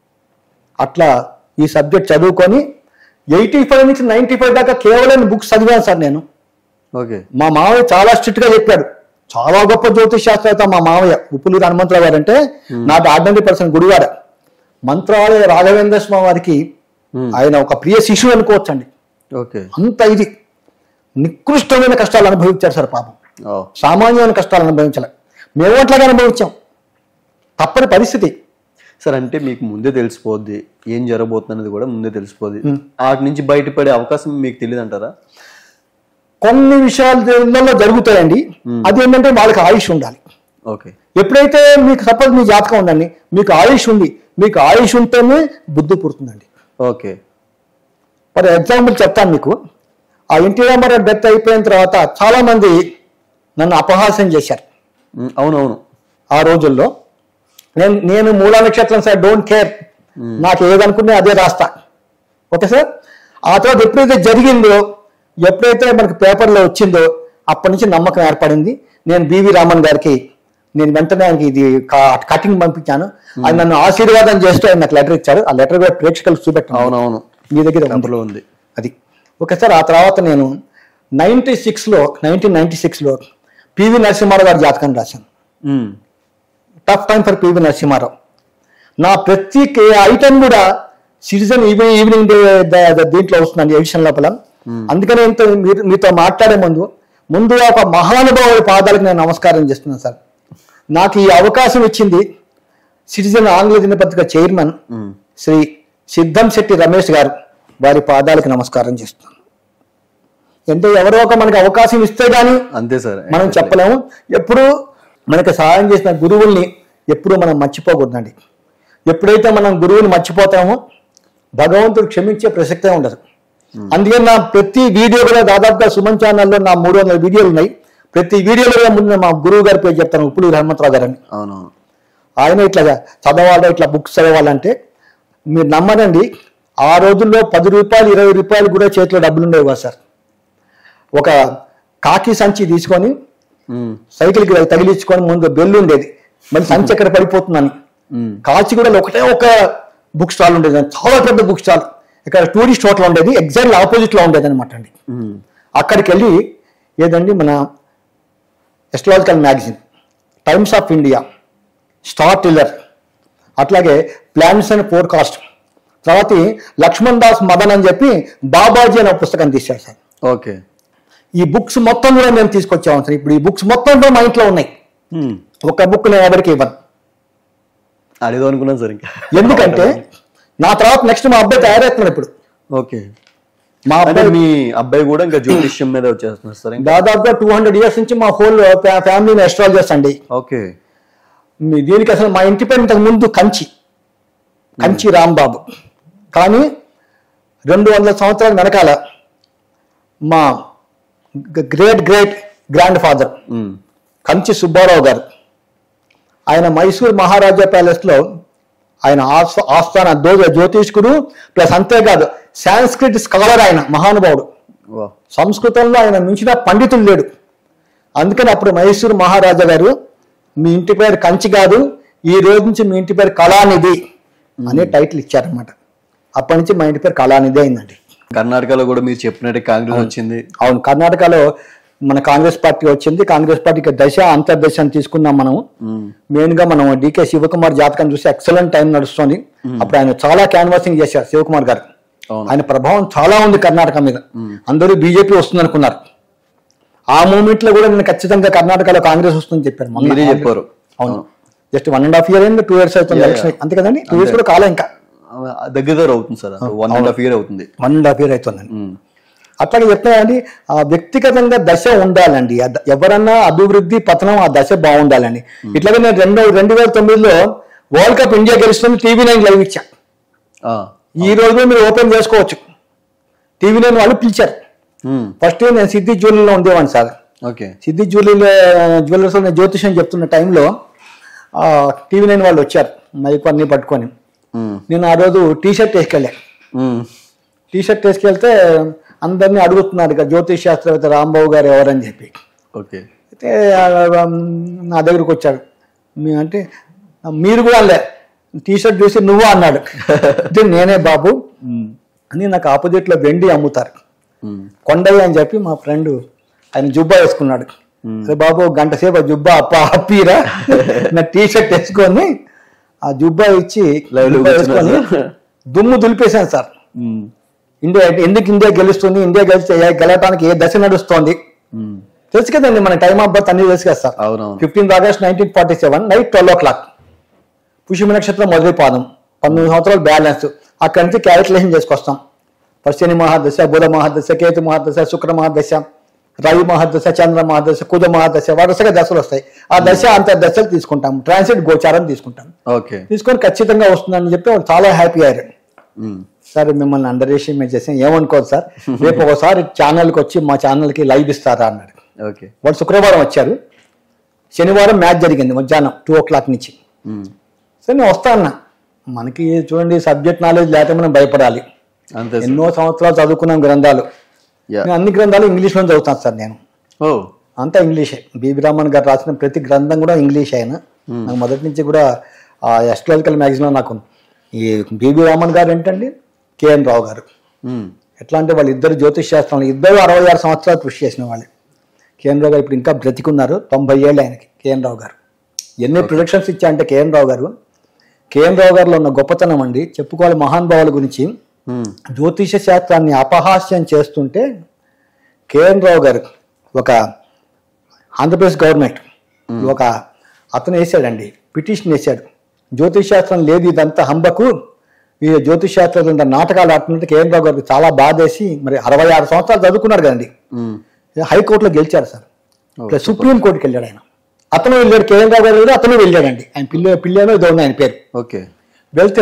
అట్లా ఈ సబ్జెక్ట్ చదువుకొని ఎయిటీ ఫైవ్ నుంచి నైన్టీ ఫైవ్ దాకా కేవలం బుక్స్ చదివాను సార్ నేను
ఓకే
మా మామయ్య చాలా స్ట్రిక్ట్ గా చెప్పాడు చాలా గొప్ప జ్యోతిష్ శాస్త్రవేత్త మా మామయ్య ఉప్పులూరు హనుమంతరావు గారు అంటే not ordinary person Gudivada Mantralaya Raghavendra Swami వారికి
Hmm.
ఆయన ఒక ప్రియ శిష్యుడు అనుకోవచ్చండి
ఓకే
అంత ఇది నికృష్టమైన కష్టాలు అనుభవించారు సార్ పాపం
ఓ
సామాన్యమైన కష్టాలు అనుభవించాలి మేము అట్లాగే అనుభవించాం తప్పని పరిస్థితి
సార్ అంటే మీకు ముందే తెలిసిపోద్ది ఏం జరగబోతుంది అనేది కూడా ముందే తెలిసిపోద్ది వాటి నుంచి బయటపడే అవకాశం మీకు తెలియదు అంటారా
కొన్ని విషయాలు ఇళ్ళల్లో జరుగుతాయండి అది ఏంటంటే వాళ్ళకి ఆయుష్ ఉండాలి
ఓకే
ఎప్పుడైతే మీకు సపోజ్ మీ జాతకం ఉందండి మీకు ఆయుష్ ఉంది మీకు ఆయుష్ ఉంటేనే బుద్ధి పుడుతుందండి
ఓకే
ఫర్ ఎగ్జాంపుల్ చెప్తాను మీకు ఆ ఎన్టీ రామారావు డెత్ అయిపోయిన తర్వాత చాలా మంది నన్ను అపహాస్యం చేశారు
ఉమ్, అవునవును
ఆ రోజుల్లో నేను నేను మూలా నక్షత్రం సార్ డోంట్ కేర్ నాకు ఏదనుకున్నా అదే రాస్తా ఓకే సార్ ఆ తర్వాత ఎప్పుడైతే జరిగిందో ఎప్పుడైతే మనకి పేపర్లో వచ్చిందో అప్పటి నుంచి నమ్మకం ఏర్పడింది నేను బివి రామన్ గారికి నేను వెంటనే ఆయనకి ఇది కా- కటింగ్ పంపించాను ఆయన నన్ను ఆశీర్వాదం చేస్తూ ఆయన నాకు లెటర్ ఇచ్చారు ఆ లెటర్ కూడా ప్రేక్షకులకు చూపెట్టాను
అవునవును
మీ దగ్గర ఉంది.
పేపర్లో ఉంది
అది ఓకే సార్ ఆ తర్వాత నేను నైన్టీ సిక్స్లో నైన్టీన్ నైన్టీ సిక్స్లో పివి నరసింహారావు గారి జాతకం రాశాను
um,
tough time for PV Narasimha Rao నా ప్రతి ఐటమ్ కూడా సిటిజన్ ఈవినింగ్ ఈవినింగ్ దీంట్లో వస్తుందండి ఎడిషన్ లోపల అందుకని ఇంత మీరు మీతో మాట్లాడే ముందు ముందుగా ఒక మహానుభావుడి పాదాలకు నేను నమస్కారం చేస్తున్నాను సార్ నాకు ఈ అవకాశం ఇచ్చింది సిటిజన్ ఆంగ్ల దినపత్రిక చైర్మన్
ఉమ్,
శ్రీ సిద్ధం శెట్టి రమేష్ గారు వారి పాదాలకు నమస్కారం చేస్తున్నాను అంటే ఎవరో ఒక మనకి అవకాశం ఇస్తే గానీ
అంతే సార్
మనం చెప్పలేము ఎప్పుడు మనకి సహాయం చేసిన గురువుల్ని ఎప్పుడూ మనం మర్చిపోకూడదండి ఎప్పుడైతే మనం గురువుని మర్చిపోతామో భగవంతుడు క్షమించే ప్రసక్తే ఉండదు అందుకని నా ప్రతి వీడియో కూడా దాదాపుగా సుమన్ ఛానల్లో నా మూడు వందల వీడియోలు ఉన్నాయి ప్రతి వీడియోలో కూడా ముందు మా గురువు గారి పేరు చెప్తాను ఉప్పులూరు హనుమంతరావు గారని
అవునవును
ఆయన ఇట్లా చదవాలి ఇట్లా బుక్స్ చదవాలంటే మీరు నమ్మనండి ఆ రోజుల్లో పది రూపాయలు ఇరవై రూపాయలు కూడా చేతిలో డబ్బులు ఉండేవి కదా సార్ ఒక కాకి సంచి తీసుకొని
ఉమ్,
సైకిల్కి తగిలించుకొని ముందు బెల్లు ఉండేది మళ్ళీ సంచి ఎక్కడ పడిపోతుందని
ఉమ్,
కాచిగూడలో ఒకటే ఒక బుక్ స్టాల్ ఉండేది చాలా పెద్ద బుక్ స్టాల్ ఇక్కడ టూరిస్ట్ హోటల్ ఉండేది ఎగ్జాక్ట్ ఆపోజిట్ లో ఉండేది అనమాట అండి
ఉమ్,
అక్కడికి వెళ్ళి ఏదండి మన astrological magazine Times of India star teller అట్లాగే ప్లాన్స్ అండ్ ఫోర్కాస్ట్ తర్వాత లక్ష్మణ్ దాస్ మదన్ అని చెప్పి బాబాజీ అనే ఒక పుస్తకం తీశారు సార్
ఓకే
ఈ బుక్స్ మొత్తం కూడా మేము తీసుకొచ్చాము సార్ ఇప్పుడు ఈ బుక్స్ మొత్తం కూడా మా ఇంట్లో ఉన్నాయి
ఉమ్,
ఒక బుక్ నేను ఎవరికి ఇవ్వను
అడిగాం అనుకున్నాను సార్ ఇంకా
ఎందుకంటే నా తర్వాత నెక్స్ట్ మా అబ్బాయి తయారవుతున్నాడు ఇప్పుడు
ఓకే
మా
అంటే
అబ్బాయి
మీ అబ్బాయి కూడా ఇంకా జ్యోతిష్యం మీద వచ్చేస్తున్నారు సార్ ఇంకా
దాదాపుగా టూ హండ్రెడ్ ఇయర్స్ నుంచి మా హోల్ ఫ్యామిలీని ఎస్ట్రాలజర్స్ అండి
ఓకే
మీ దీనికి అసలు మా ఇంటి పేరు ఇంతకు ముందు కంచి కంచి రాంబాబు కానీ రెండు వందల సంవత్సరాల వెనకాల మా great great grandfather
um,
Kanchi Subbarao గారు ఆయన మైసూర్ మహారాజా ప్యాలెస్ లో ఆయన ఆస్థ- ఆస్థాన దో- జ్యోతిష్కుడు ప్లస్ అంతేకాదు సాంస్క్రిట్ స్కాలర్ ఆయన మహానుభావుడు
వా
సంస్కృతంలో ఆయన మించిన పండితుడు లేడు అందుకని అప్పుడు మైసూర్ మహారాజా గారు మీ ఇంటి పేరు కంచి కాదు ఈ రోజు నుంచి మీ ఇంటి పేరు కళానిధి అనే టైటిల్ ఇచ్చారనమాట అప్పటి నుంచి మా ఇంటి పేరు కళానిధి అయిందండి
కర్ణాటకలో కూడా మీరు చెప్పినట్టు కాంగ్రెస్ వచ్చింది
అవును కర్ణాటకలో మన కాంగ్రెస్ పార్టీ వచ్చింది కాంగ్రెస్ పార్టీకి దశ అంతర్దశ అని తీసుకున్నాం మనం
ఉమ్,
మెయిన్ గా మనం డికే శివకుమార్ జాతకం చూసి ఎక్సలెంట్ టైం నడుస్తుంది అప్పుడు ఆయన చాలా క్యాన్వాసింగ్ చేశారు శివకుమార్ గారు
అవును
ఆయన ప్రభావం చాలా ఉంది కర్ణాటక మీద అందరూ బీజేపీ వస్తుంది అనుకున్నారు ఆ మూమెంట్ లో కూడా నేను ఖచ్చితంగా కర్ణాటకలో కాంగ్రెస్ వస్తుందని చెప్పారు మొన్న.
మీరే చెప్పారు
అవును just one and half year అయింది టూ ఇయర్స్ అవుతుంది
Yeah,
ఎలక్షన్
yeah.
అంతే కదండి టూ ఇయర్స్ కూడా కాలే ఇంకా
ఆ, దగ్గర దగ్గర అవుతుంది sir one and half year అవుతుంది
వన్ అండ్ హాఫ్ ఇయర్ అవుతుందండి
ఉమ్,
అట్లాగే చెప్తానండి ఆ వ్యక్తిగతంగా దశ ఉండాలండి ఆ ద- ఎవరన్నా అభివృద్ధి పతనం ఆ దశ బాగుండాలండి ఇట్లాగే నేను రెండు రెండు వేల తొమ్మిదిలో వరల్డ్ కప్ ఇండియా గెలుస్తుంది టీవీ నైన్ లైవ్ ఇచ్చా
ఆ,
ఈ రోజు మీరు ఓపెన్ చేసుకోవచ్చు టీవీ నైన్ వాళ్ళు పిలిచారు
ఉమ్,
ఫస్ట్ నేను సిద్ధి జ్యువెలరీలో ఉండేవాడిని sir
okay
Siddhi jewellery jewellers నేను జ్యోతిషం చెప్తున్న టైంలో టీవీ నైన్ వాళ్ళు వచ్చారు మైక్ అన్ని పట్టుకొని
ఉమ్,
నేను ఆ రోజు టీ షర్ట్ వేసుకెళ్ళా
ఉమ్,
టీ షర్ట్ వేసుకెళ్తే అందరినీ అడుగుతున్నారు ఇక జ్యోతిష్ శాస్త్రవేత్త రాంబాబు గారు ఎవరని చెప్పి
ఓకే
అయితే ఆ, నా దగ్గరకు వచ్చాడు మీ అంటే మీరు కూడా అనలే టీ షర్ట్ చూసి నువ్వు అన్నాడు అంటే నేనే బాబు
ఉమ్,
అని నాకు ఆపోజిట్లో వెండి అమ్ముతారు
ఉమ్,
కొండయ్య అని చెప్పి మా ఫ్రెండ్ ఆయన జుబ్బా వేసుకున్నాడు
Hmm.
అరే బాబు గంట సేపు ఆ జుబ్బా అప్ప అప్పీరా నా టీ షర్ట్ వేసుకొని ఆ జుబ్బా ఇచ్చి
Live లో
జుబ్బా
కూర్చున్నారు
వేసుకొని
సార్.
దుమ్ము దులిపేశాను సార్
ఉమ్,
ఇండియా ఎందుకు ఇండియా గెలుస్తుంది ఇండియా గెలిస్తే ఏ- గెలవటానికి ఏ దశ నడుస్తోంది
ఉమ్,
తెలుసు కదండి మన టైమ్ ఆఫ్ బర్త్ అన్ని తెలుసు కదా సార్
అవునవును
fifteenth August nineteen forty seven night twelve o'clock Pushyami నక్షత్రం మొదటి పాదం పంతొమ్మిది సంవత్సరాలు బ్యాలెన్స్ అక్కడి నుంచి క్యాలిక్యులేషన్ చేసుకొస్తాం ఫస్ట్ శని మహాదశ బుధ మహాదశ కేతు మహాదశ శుక్ర మహాదశ రవి మహాదశ చంద్ర మహాదశ కుజ మహాదశ వరుసగా దశలు వస్తాయి ఆ దశ అంత దశలు తీసుకుంటాం ట్రాన్సిట్ గోచారం తీసుకుంటాం
ఓకే
తీసుకొని ఖచ్చితంగా వస్తుందని చెప్పి వాళ్ళు చాలా హ్యాపీ అయ్యారు
ఉమ్.
సార్ మిమ్మల్ని అండర్ ఎస్టిమేట్ చేసాం ఏమనుకోదు సార్ రేపు ఒకసారి ఛానల్కి వచ్చి మా ఛానల్కి లైవ్ ఇస్తారా అన్నాడు
ఓకే
వాళ్ళు శుక్రవారం వచ్చారు శనివారం మ్యాచ్ జరిగింది మధ్యాహ్నం టూ ఓ క్లాక్ నుంచి
ఉమ్.
సరే నేను వస్తా అన్నా మనకి చూడండి సబ్జెక్ట్ నాలెడ్జ్ లేకపోతే మనం భయపడాలి
అంతే సార్.
ఎన్నో సంవత్సరాలు చదువుకున్నాం గ్రంథాలు
యా
నేను అన్ని గ్రంథాలు ఇంగ్లీష్లో చదువుతాను సార్ నేను
ఓ
అంతా ఇంగ్లీషే బీబీ రామన్ గారు రాసిన ప్రతి గ్రంథం కూడా ఇంగ్లీష్ ఆయన నాకు మొదటి నుంచి కూడా ఆ ఎస్ట్రాలజికల్ మ్యాగజైన్లో నాకు ఈ బీబీ రామన్ గారు ఏంటండి కేఎన్ రావు గారు
ఉమ్.
ఎట్లా అంటే వాళ్ళు ఇద్దరు జ్యోతిష్ శాస్త్రంలో ఇద్దరు అరవై ఆరు సంవత్సరాలు కృషి చేసిన వాళ్ళు కేఎన్ రావు గారు ఇప్పుడు ఇంకా బ్రతికున్నారు తొంభై ఏళ్ళు ఆయనకి కేఎన్ రావు గారు ఎన్ని ప్రొడక్షన్స్ ఇచ్చా అంటే కేఎన్ రావు గారు కేఎన్ రావు గారిలో ఉన్న గొప్పతనం అండి చెప్పుకోవాలి మహానుభావుల గురించి
ఉమ్.
జ్యోతిష శాస్త్రాన్ని అపహాస్యం చేస్తుంటే కేఎన్ రావు గారు ఒక ఆంధ్రప్రదేశ్ గవర్నమెంట్ ఒక అతను వేసాడండి పిటిషన్ వేశాడు జ్యోతిష్ శాస్త్రం లేదు ఇదంతా హంబకు ఈ జ్యోతిష్ శాస్త్రం ఇంత నాటకాలు ఆడుతున్నట్టు కేఎన్ రావు గారికి చాలా బాధేసి మరి అరవై ఆరు సంవత్సరాలు చదువుకున్నారు కదండి
ఉమ్.
హైకోర్టులో గెలిచారు సార్
ఓ,
ఇట్లా సుప్రీం కోర్టుకి వెళ్ళాడు ఆయన అతను వెళ్ళాడు కేఎన్ రావు గారు వెళ్ళాడు, అతను వెళ్ళాడండి ఆయన పిల్ల పిల్లేనో ఇదో ఉంది ఆయన పేరు
ఓకే
వెళ్తే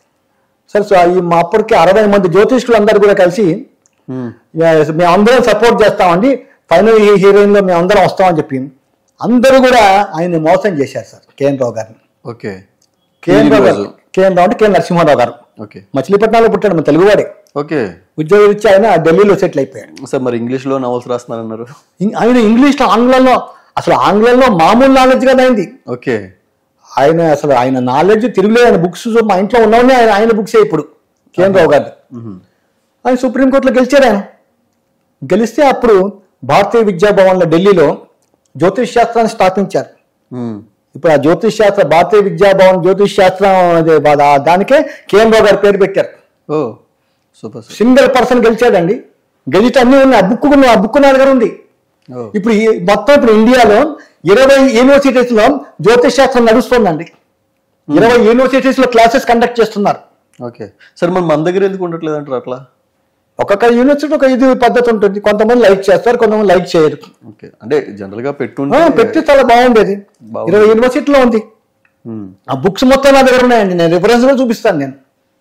సరే సో ఈ మా అప్పటికి అరవై మంది జ్యోతిష్కులు అందరు కూడా కలిసి
ఉమ్.
"యా, మేము అందరం సపోర్ట్ చేస్తామండి ఫైనల్ ఈ హీరోయిన్ లో మేము అందరం వస్తామని చెప్పి అందరూ కూడా ఆయన్ని మోసం చేశారు సార్ కేఎన్ రావు గారిని
ఓకే
కేఎన్ రావు గారు
ఈరోజు.
కేఎన్ రావు అంటే కేఎన్ నరసింహారావు గారు
ఓకే
మచిలీపట్నంలో పుట్టాడు మన తెలుగువాడే
ఓకే
ఉద్యోగం ఇచ్చి ఆయన ఢిల్లీలో సెటిల్ అయిపోయాడు
సార్ మరి ఇంగ్లీష్ లో నవల్స్ రాస్తున్నారన్నారు
ఇం- ఆయన ఇంగ్లీష్లో ఆంగ్లంలో అసలు ఆంగ్లంలో మామూలు నాలెడ్జ్ కదా అయింది
ఓకే
ఆయన అసలు ఆయన నాలెడ్జ్ తిరుగులేదు ఆయన బుక్స్ మా ఇంట్లో ఉన్నవన్నీ ఆయన ఆయన బుక్సే ఇప్పుడు కేఎన్ రావు గారు
ఉహు.
ఆయన సుప్రీంకోర్టులో గెలిచారు ఆయన గెలిస్తే అప్పుడు భారతీయ విద్యాభవన్లో ఢిల్లీలో జ్యోతిష్ శాస్త్రాన్ని స్థాపించారు
ఉమ్.
ఇప్పుడు ఆ జ్యోతిష్ శాస్త్ర భారతీయ విద్యాభవన్ జ్యోతిష్ శాస్త్రం అదే వా- దానికే కేఎన్ రావు గారు పేరు పెట్టారు
ఓ సూపర్ సార్
సింగిల్ పర్సన్ గెలిచాడండి గెలిచి అన్ని ఉన్నాయి ఆ బుక్ ఉన్న- ఆ బుక్ నా దగ్గర ఉంది
ఓ
ఇప్పుడు ఈ మొత్తం ఇప్పుడు ఇండియాలో ఇరవై యూనివర్సిటీస్ లో జ్యోతిష్ శాస్త్రం నడుస్తుందండి ఇరవై యూనివర్సిటీస్ లో క్లాసెస్ కండక్ట్ చేస్తున్నారు
ఓకే సార్ మరి మన దగ్గర ఎందుకు ఉండట్లేదు అంటారు అట్లా
ఒక్కొక్క యూనివర్సిటీ ఒక ఇది పద్ధతి ఉంటుంది కొంతమంది లైక్ చేస్తారు కొంతమంది లైక్ చేయరు
ఓకే అంటే జనరల్ గా
ఆ,
పెట్టుంటే
పెడితే చాలా బాగుండేది
బాగుంది.
ఇరవై యూనివర్సిటీలో ఉంది
ఉమ్.
ఆ బుక్స్ మొత్తం నా దగ్గర ఉన్నాయండి నేను రిఫరెన్స్ కూడా చూపిస్తాను నేను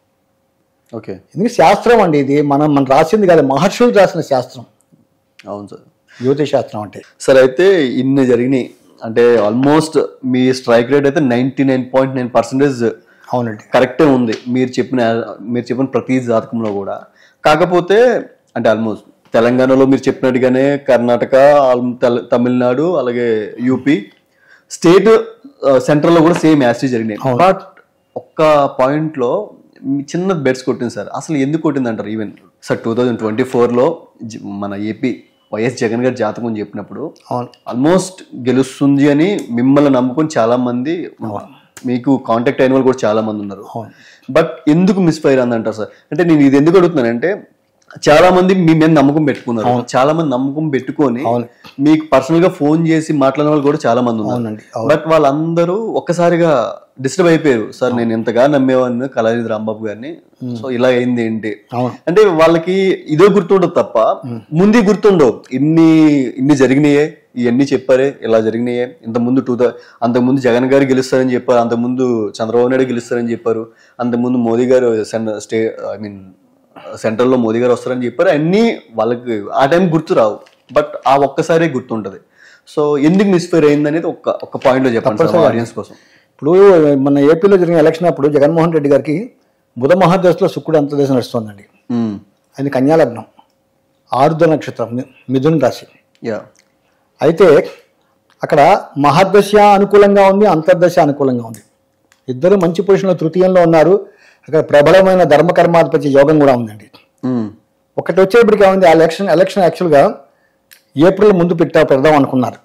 ఓకే
ఎందుకంటే శాస్త్రం అండి ఇది మనం మనం రాసింది కాదు మహర్షులు రాసిన శాస్త్రం
అవును సార్
జ్యోతిష్ శాస్త్రం అంటే
సార్ అయితే ఇన్ని జరిగినాయి అంటే ఆల్మోస్ట్ మీ స్ట్రైక్ రేట్ అయితే ninety nine point nine percentage
అవునండి
కరెక్టే ఉంది మీరు చెప్పిన మీరు చెప్పిన ప్రతి జాతకంలో కూడా కాకపోతే అంటే ఆల్మోస్ట్ తెలంగాణలో మీరు చెప్పినట్టుగానే కర్ణాటక ఆల్- తెల- తమిళనాడు అలాగే యూపీ స్టేట్ సెంట్రల్ లో కూడా సేమ్ యాసిటీ జరిగినాయి బట్ ఒక్క పాయింట్ లో మీ చిన్న బెడ్స్ కొట్టింది సార్ అసలు ఎందుకు కొట్టింది అంటారు even sir two thousand twenty ఫోర్లో మన ఏపీ వైఎస్ జగన్ గారి జాతకం చెప్పినప్పుడు
అవును
ఆల్మోస్ట్ గెలుస్తుంది అని మిమ్మల్ని నమ్ముకొని చాలా మంది ఉన్నారు. మీకు కాంటాక్ట్ అయిన వాళ్ళు కూడా చాలా మంది ఉన్నారు
అవును.
బట్ ఎందుకు మిస్ఫైర్ అందంటారు సార్ అంటే నేను ఇది ఎందుకు అడుగుతున్నానంటే చాలా మంది మీ మీద నమ్మకం పెట్టుకున్నారు చాలా మంది నమ్మకం పెట్టుకొని
అవును.
మీకు పర్సనల్ గా ఫోన్ చేసి మాట్లాడిన వాళ్ళు కూడా చాలా మంది ఉన్నారు
అవునండి, అవును.
బట్ వాళ్ళందరూ ఒక్కసారిగా డిస్టర్బ్ అయిపోయారు సార్ నేను ఎంతగా నమ్మేవాడిని కళానిధి రాంబాబు గారిని సో ఇలా అయింది ఏంటి
అవును
అంటే వాళ్ళకి ఇదే గుర్తుండదు తప్ప ముందే గుర్తుండవు ఇన్ని ఇన్ని జరిగినాయే ఇవన్నీ చెప్పారే ఇలా జరిగినాయే ఇంత ముందు టూ అంత ముందు జగన్ గారు గెలుస్తారని చెప్పారు అంత ముందు చంద్రబాబు నాయుడు గెలుస్తారని చెప్పారు అంత ముందు మోదీ గారు centre stay I mean central లో మోదీ గారు వస్తారని చెప్పారు అన్ని వాళ్ళకి ఆ టైం గుర్తు రావు బట్ ఆ ఒక్కసారే గుర్తుంటది సో ఎందుకు మిస్ఫైర్ అయింది అనేది ఒక్క ఒక్క పాయింట్ లో చెప్పండి సార్ ఆడియన్స్ కోసం
ఇప్పుడు మన ఏపీలో జరిగిన ఎలక్షన్ అప్పుడు జగన్మోహన్ రెడ్డి గారికి బుధ మహాదశలో శుక్రుడు అంతర్దేశం నడుస్తుందండి
ఉమ్,
ఆయన కన్యాలగ్నం ఆరుద్ర నక్షత్రం మి- మిథున్ రాశి
యా
అయితే అక్కడ మహర్దశ అనుకూలంగా ఉంది అంతర్దశ అనుకూలంగా ఉంది ఇద్దరు మంచి పొజిషన్లో తృతీయంలో ఉన్నారు అక్కడ ప్రబలమైన ధర్మకర్మాధిపత్య యోగం కూడా ఉందండి
ఉమ్,
ఒకటి వచ్చేప్పటికి ఏమైంది ఆ ఎలక్షన్ ఎలక్షన్ యాక్చువల్గా ఏప్రిల్ ముందు పెట్టా పెడదాం అనుకున్నారు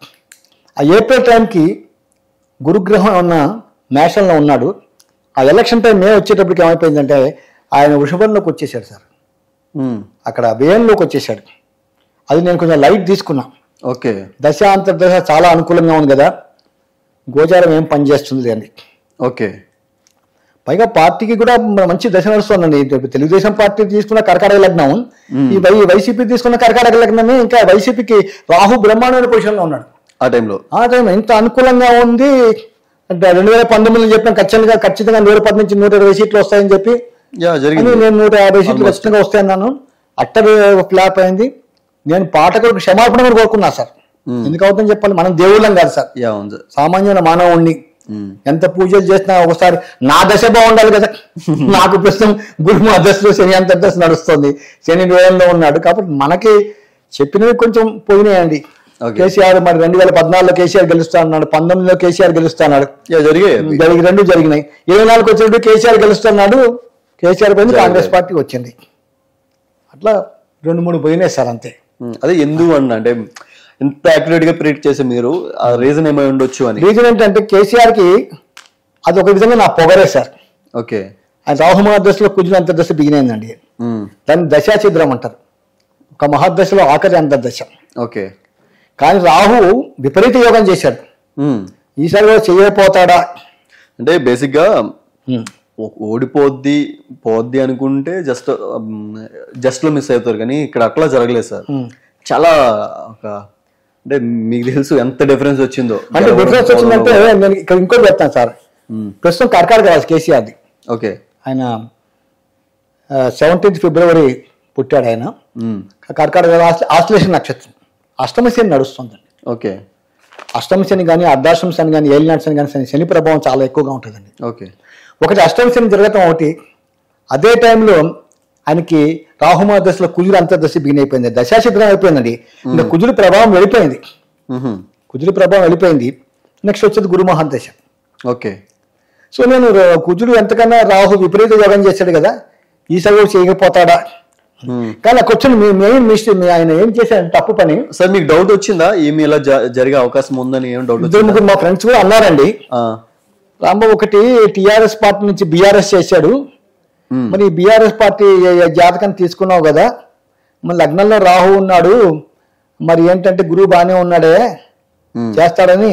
ఆ ఏప్రిల్ టైంకి గురుగ్రహం ఉన్న నేషనల్లో ఉన్నాడు ఆ ఎలక్షన్ టైం మే వచ్చేటప్పటికి ఏమైపోయిందంటే ఆయన వృషభంలోకి వచ్చేసాడు సార్
ఉమ్,
అక్కడ వ్యయంలోకి వచ్చేసాడు అది నేను కొంచెం లైట్ తీసుకున్నా
ఓకే
దశ అంతర్దశ చాలా అనుకూలంగా ఉంది కదా గోచారం ఏం పనిచేస్తుంది అని
ఓకే
పైగా పార్టీకి కూడా మ- మంచి దశ నడుస్తుందండి ఇప్పుడు తెలుగుదేశం పార్టీ తీసుకున్న కర్కాటక లగ్నం ఈ వై వైసీపీ తీసుకున్న కర్కాటక లగ్నమే ఇంకా వైసీపీకి రాహు బ్రహ్మాండమైన పొజిషన్లో ఉన్నాడు
ఆ టైంలో
ఆ టైం ఎంత అనుకూలంగా ఉంది అంటే రెండు వేల పంతొమ్మిదిలో చెప్పిన ఖచ్చితంగా ఖచ్చితంగా నూట పది నుంచి నూట ఇరవై సీట్లు వస్తాయని చెప్పి
యా
అని
జరిగింది
నేను నూట యాభై సీట్లు
Almost.
ఖచ్చితంగా వస్తాయన్నాను అట్టర్ ఫ్లాప్ అయింది నేను పాఠకులకు క్షమాపణ కూడా కోరుకున్నా సార్ ఎందుకు అవుతుందని చెప్పాలి మనం దేవుళ్ళం కాదు సార్
యా ఉంది సార్
సామాన్యమైన మానవుణ్ణి
మ్మ్.
ఎంత పూజలు చేసినా ఒకసారి నా దశ బాగుండాలి కదా నాకు ప్రస్తుతం గురు మా దశలో శని అంత దశ నడుస్తుంది శని వేయంలో ఉన్నాడు కాబట్టి మనకి చెప్పినవి కొంచెం పోయినాయండి
Okay.
కేసీఆర్ మరి రెండు వేల పద్నాలుగులో కేసీఆర్ గెలుస్తా అన్నాడు పంతొమ్మిదిలో కేసీఆర్ గెలుస్తా అన్నాడు
యా జరిగాయి అవి.
జరిగి రెండు జరిగినాయి ఇరవై నాలుగు వచ్చినప్పుడు కేసీఆర్ గెలుస్తున్నాడు కేసీఆర్ పోయింది
జరిగాయి.
కాంగ్రెస్ పార్టీ వచ్చింది అట్లా రెండు మూడు పోయినాయి సార్ అంతే
మ్మ్. అదే ఎందుకు అన్న అంటే ఇంత యాక్యురేట్ గా ప్రిడిక్ట్ చేసే మీరు ఆ రీజన్ ఏమై ఉండొచ్చు అని
రీజన్ ఏంటంటే కేసీఆర్ కి అది ఒక విధంగా నా పొగరే సార్
ఓకే
ఆయన రాహు మహాదశలో కుజులు అంతర్దశ బిగినైందండి
మ్మ్.
దాన్ని దశాఛిద్రం అంటారు ఒక మహాదశలో ఆఖరి అంతర్దశ
ఓకే
కానీ రాహు విపరీత యోగం చేశాడు
మ్మ్.
ఈసారి కూడా చేయకపోతాడా
అంటే బేసిక్ గా ఓ- ఓడిపోద్ది పోద్ది అనుకుంటే జస్ట్ జస్ట్ లో మిస్ అవుతారు కానీ ఇక్కడ అట్లా జరగలేదు సార్ చాలా ఒక అంటే మీకు తెలుసు ఎంత డిఫరెన్స్ వచ్చిందో
అంటే డిఫరెన్స్ వచ్చిందంటే నేను ఇక్కడ ఇంకోటి చెప్తాను సార్
మ్మ్.
ప్రస్తుతం కర్కాటక రాజు కేసీఆర్ది
ఓకే
ఆయన సెవెంటీన్త్ ఫిబ్రవరి పుట్టాడు ఆయన
మ్మ్.
కర్కాటక రాశి ఆశ్లేష నక్షత్రం అష్టమ శని నడుస్తుందండి
ఓకే
అష్టమ శని కానీ అర్ధాష్టమ శని కానీ ఏలినాటి శని కానీ శని శని ప్రభావం చాలా ఎక్కువగా ఉంటుందండి
ఓకే
ఒకటి అష్టమ శని జరగటం ఒకటి అదే టైంలో ఆయనకి రాహుమా దశలో కుజుడు అంతర్దశ బిగిన్ అయిపోయింది దశాశిద్రం అయిపోయిందండి ఇంకా కుజుడు ప్రభావం వెళ్ళిపోయింది
మ్హూ.
కుజుడు ప్రభావం వెళ్ళిపోయింది నెక్స్ట్ వచ్చేది గురు మహాదశ
ఓకే
సో నేను ర- కుజుడు ఎంతకన్నా రాహు విపరీత యోగం చేశాడు కదా ఈసారి కూడా చేయకపోతాడా
మ్మ్.
కానీ నాకు వచ్చిన మీ మెయిన్ మిస్టేక్ ఆయన ఏం చేశాడు తప్పు పని
సార్ మీకు డౌట్ వచ్చిందా ఏమి ఇలా జ- జరిగే అవకాశం ఉందని ఏం డౌట్
ఇద్దరు
వచ్చిందా
ముగ్గురు మా ఫ్రెండ్స్ కూడా అన్నారండి
ఆ.
రాంబాబు ఒకటి టిఆర్ఎస్ పార్టీ నుంచి బీఆర్ఎస్ చేశాడు
మ్మ్.
మరి బీఆర్ఎస్ పార్టీ జాతకం తీసుకున్నావు కదా మరి లగ్నంలో రాహు ఉన్నాడు మరి ఏంటంటే గురువు బాగానే ఉన్నాడే
మ్మ్.
చేస్తాడని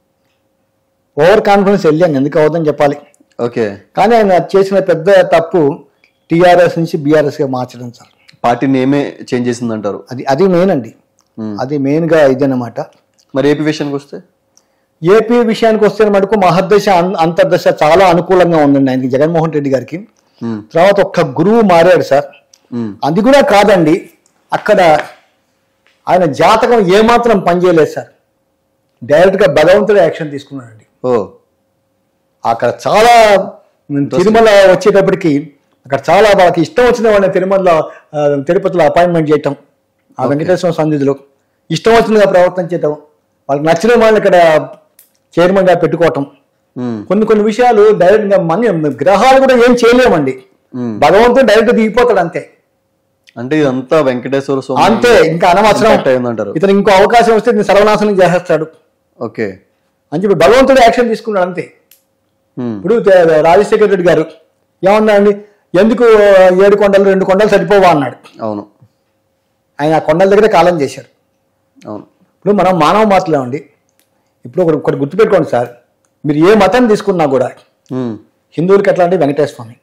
ఓవర్ కాన్ఫిడెన్స్ వెళ్ళాను ఎందుకు అవుతుందని చెప్పాలి
ఓకే
కానీ ఆయన చేసిన పెద్ద తప్పు టిఆర్ఎస్ నుంచి బీఆర్ఎస్ గా మార్చడం సార్
పార్టీ నేమే చేంజ్ చేసింది అంటారు
అది అది మెయిన్ అండి
మ్మ్.
అది మెయిన్ గా ఇదన్నమాట
మరి ఏపీ విషయానికి వస్తే
ఏపీ విషయానికి వస్తే మటుకు మహర్దశ అన్- అంతర్దశ చాలా అనుకూలంగా ఉందండి ఆయనకి జగన్మోహన్ రెడ్డి గారికి
మ్మ్.
తర్వాత ఒక్క గురువు మారాడు సార్
మ్మ్.
అది కూడా కాదండి అక్కడ ఆయన జాతకం ఏమాత్రం పనిచేయలేదు సార్ డైరెక్ట్ గా భగవంతుడు యాక్షన్ తీసుకున్నాడండి
ఓ
అక్కడ చాలా తిరుమల వచ్చేటప్పటికి అక్కడ చాలా వాళ్ళకి ఇష్టం వచ్చిన వాళ్ళని తిరుమలలో ఆ, తిరుపతిలో అపాయింట్మెంట్ చేయటం ఆ వెంకటేశ్వర సన్నిధిలో ఇష్టం వచ్చినగా ప్రవర్తన చేయటం వాళ్ళకి నచ్చిన వాళ్ళని ఇక్కడ చైర్మన్ గా పెట్టుకోవటం
మ్మ్.
కొన్ని కొన్ని విషయాలు డైరెక్ట్ గా మన గ్రహాలు కూడా ఏం చేయలేమండి
మ్మ్.
భగవంతుడు డైరెక్ట్ దిగిపోతాడు అంతే
అంటే ఇదంతా వెంకటేశ్వర స్వామి
అంతే ఇంకా అనవసరం
impact అయిందంటారు
ఇతను ఇంకో అవకాశం వస్తే ఇతను సర్వనాశనం చేసేస్తాడు
ఓకే
అని చెప్పి భగవంతుడు యాక్షన్ తీసుకున్నాడు అంతే
మ్మ్.
ఇప్పుడు తే- రాజశేఖర రెడ్డి గారు ఏమన్నా అండి ఎందుకు ఏడు కొండలు రెండు కొండలు సరిపోవా అన్నాడు
అవును
ఆయన ఆ కొండల దగ్గరే కాలం చేశారు
అవును
ఇప్పుడు మనం మానవ మాటలో అండి ఇప్పుడు ఒకటి ఒకటి గుర్తుపెట్టుకోండి సార్ మీరు ఏ మతం తీసుకున్నా కూడా
మ్మ్.
హిందువులకి ఎట్లా అంటే వెంకటేశ్వర స్వామి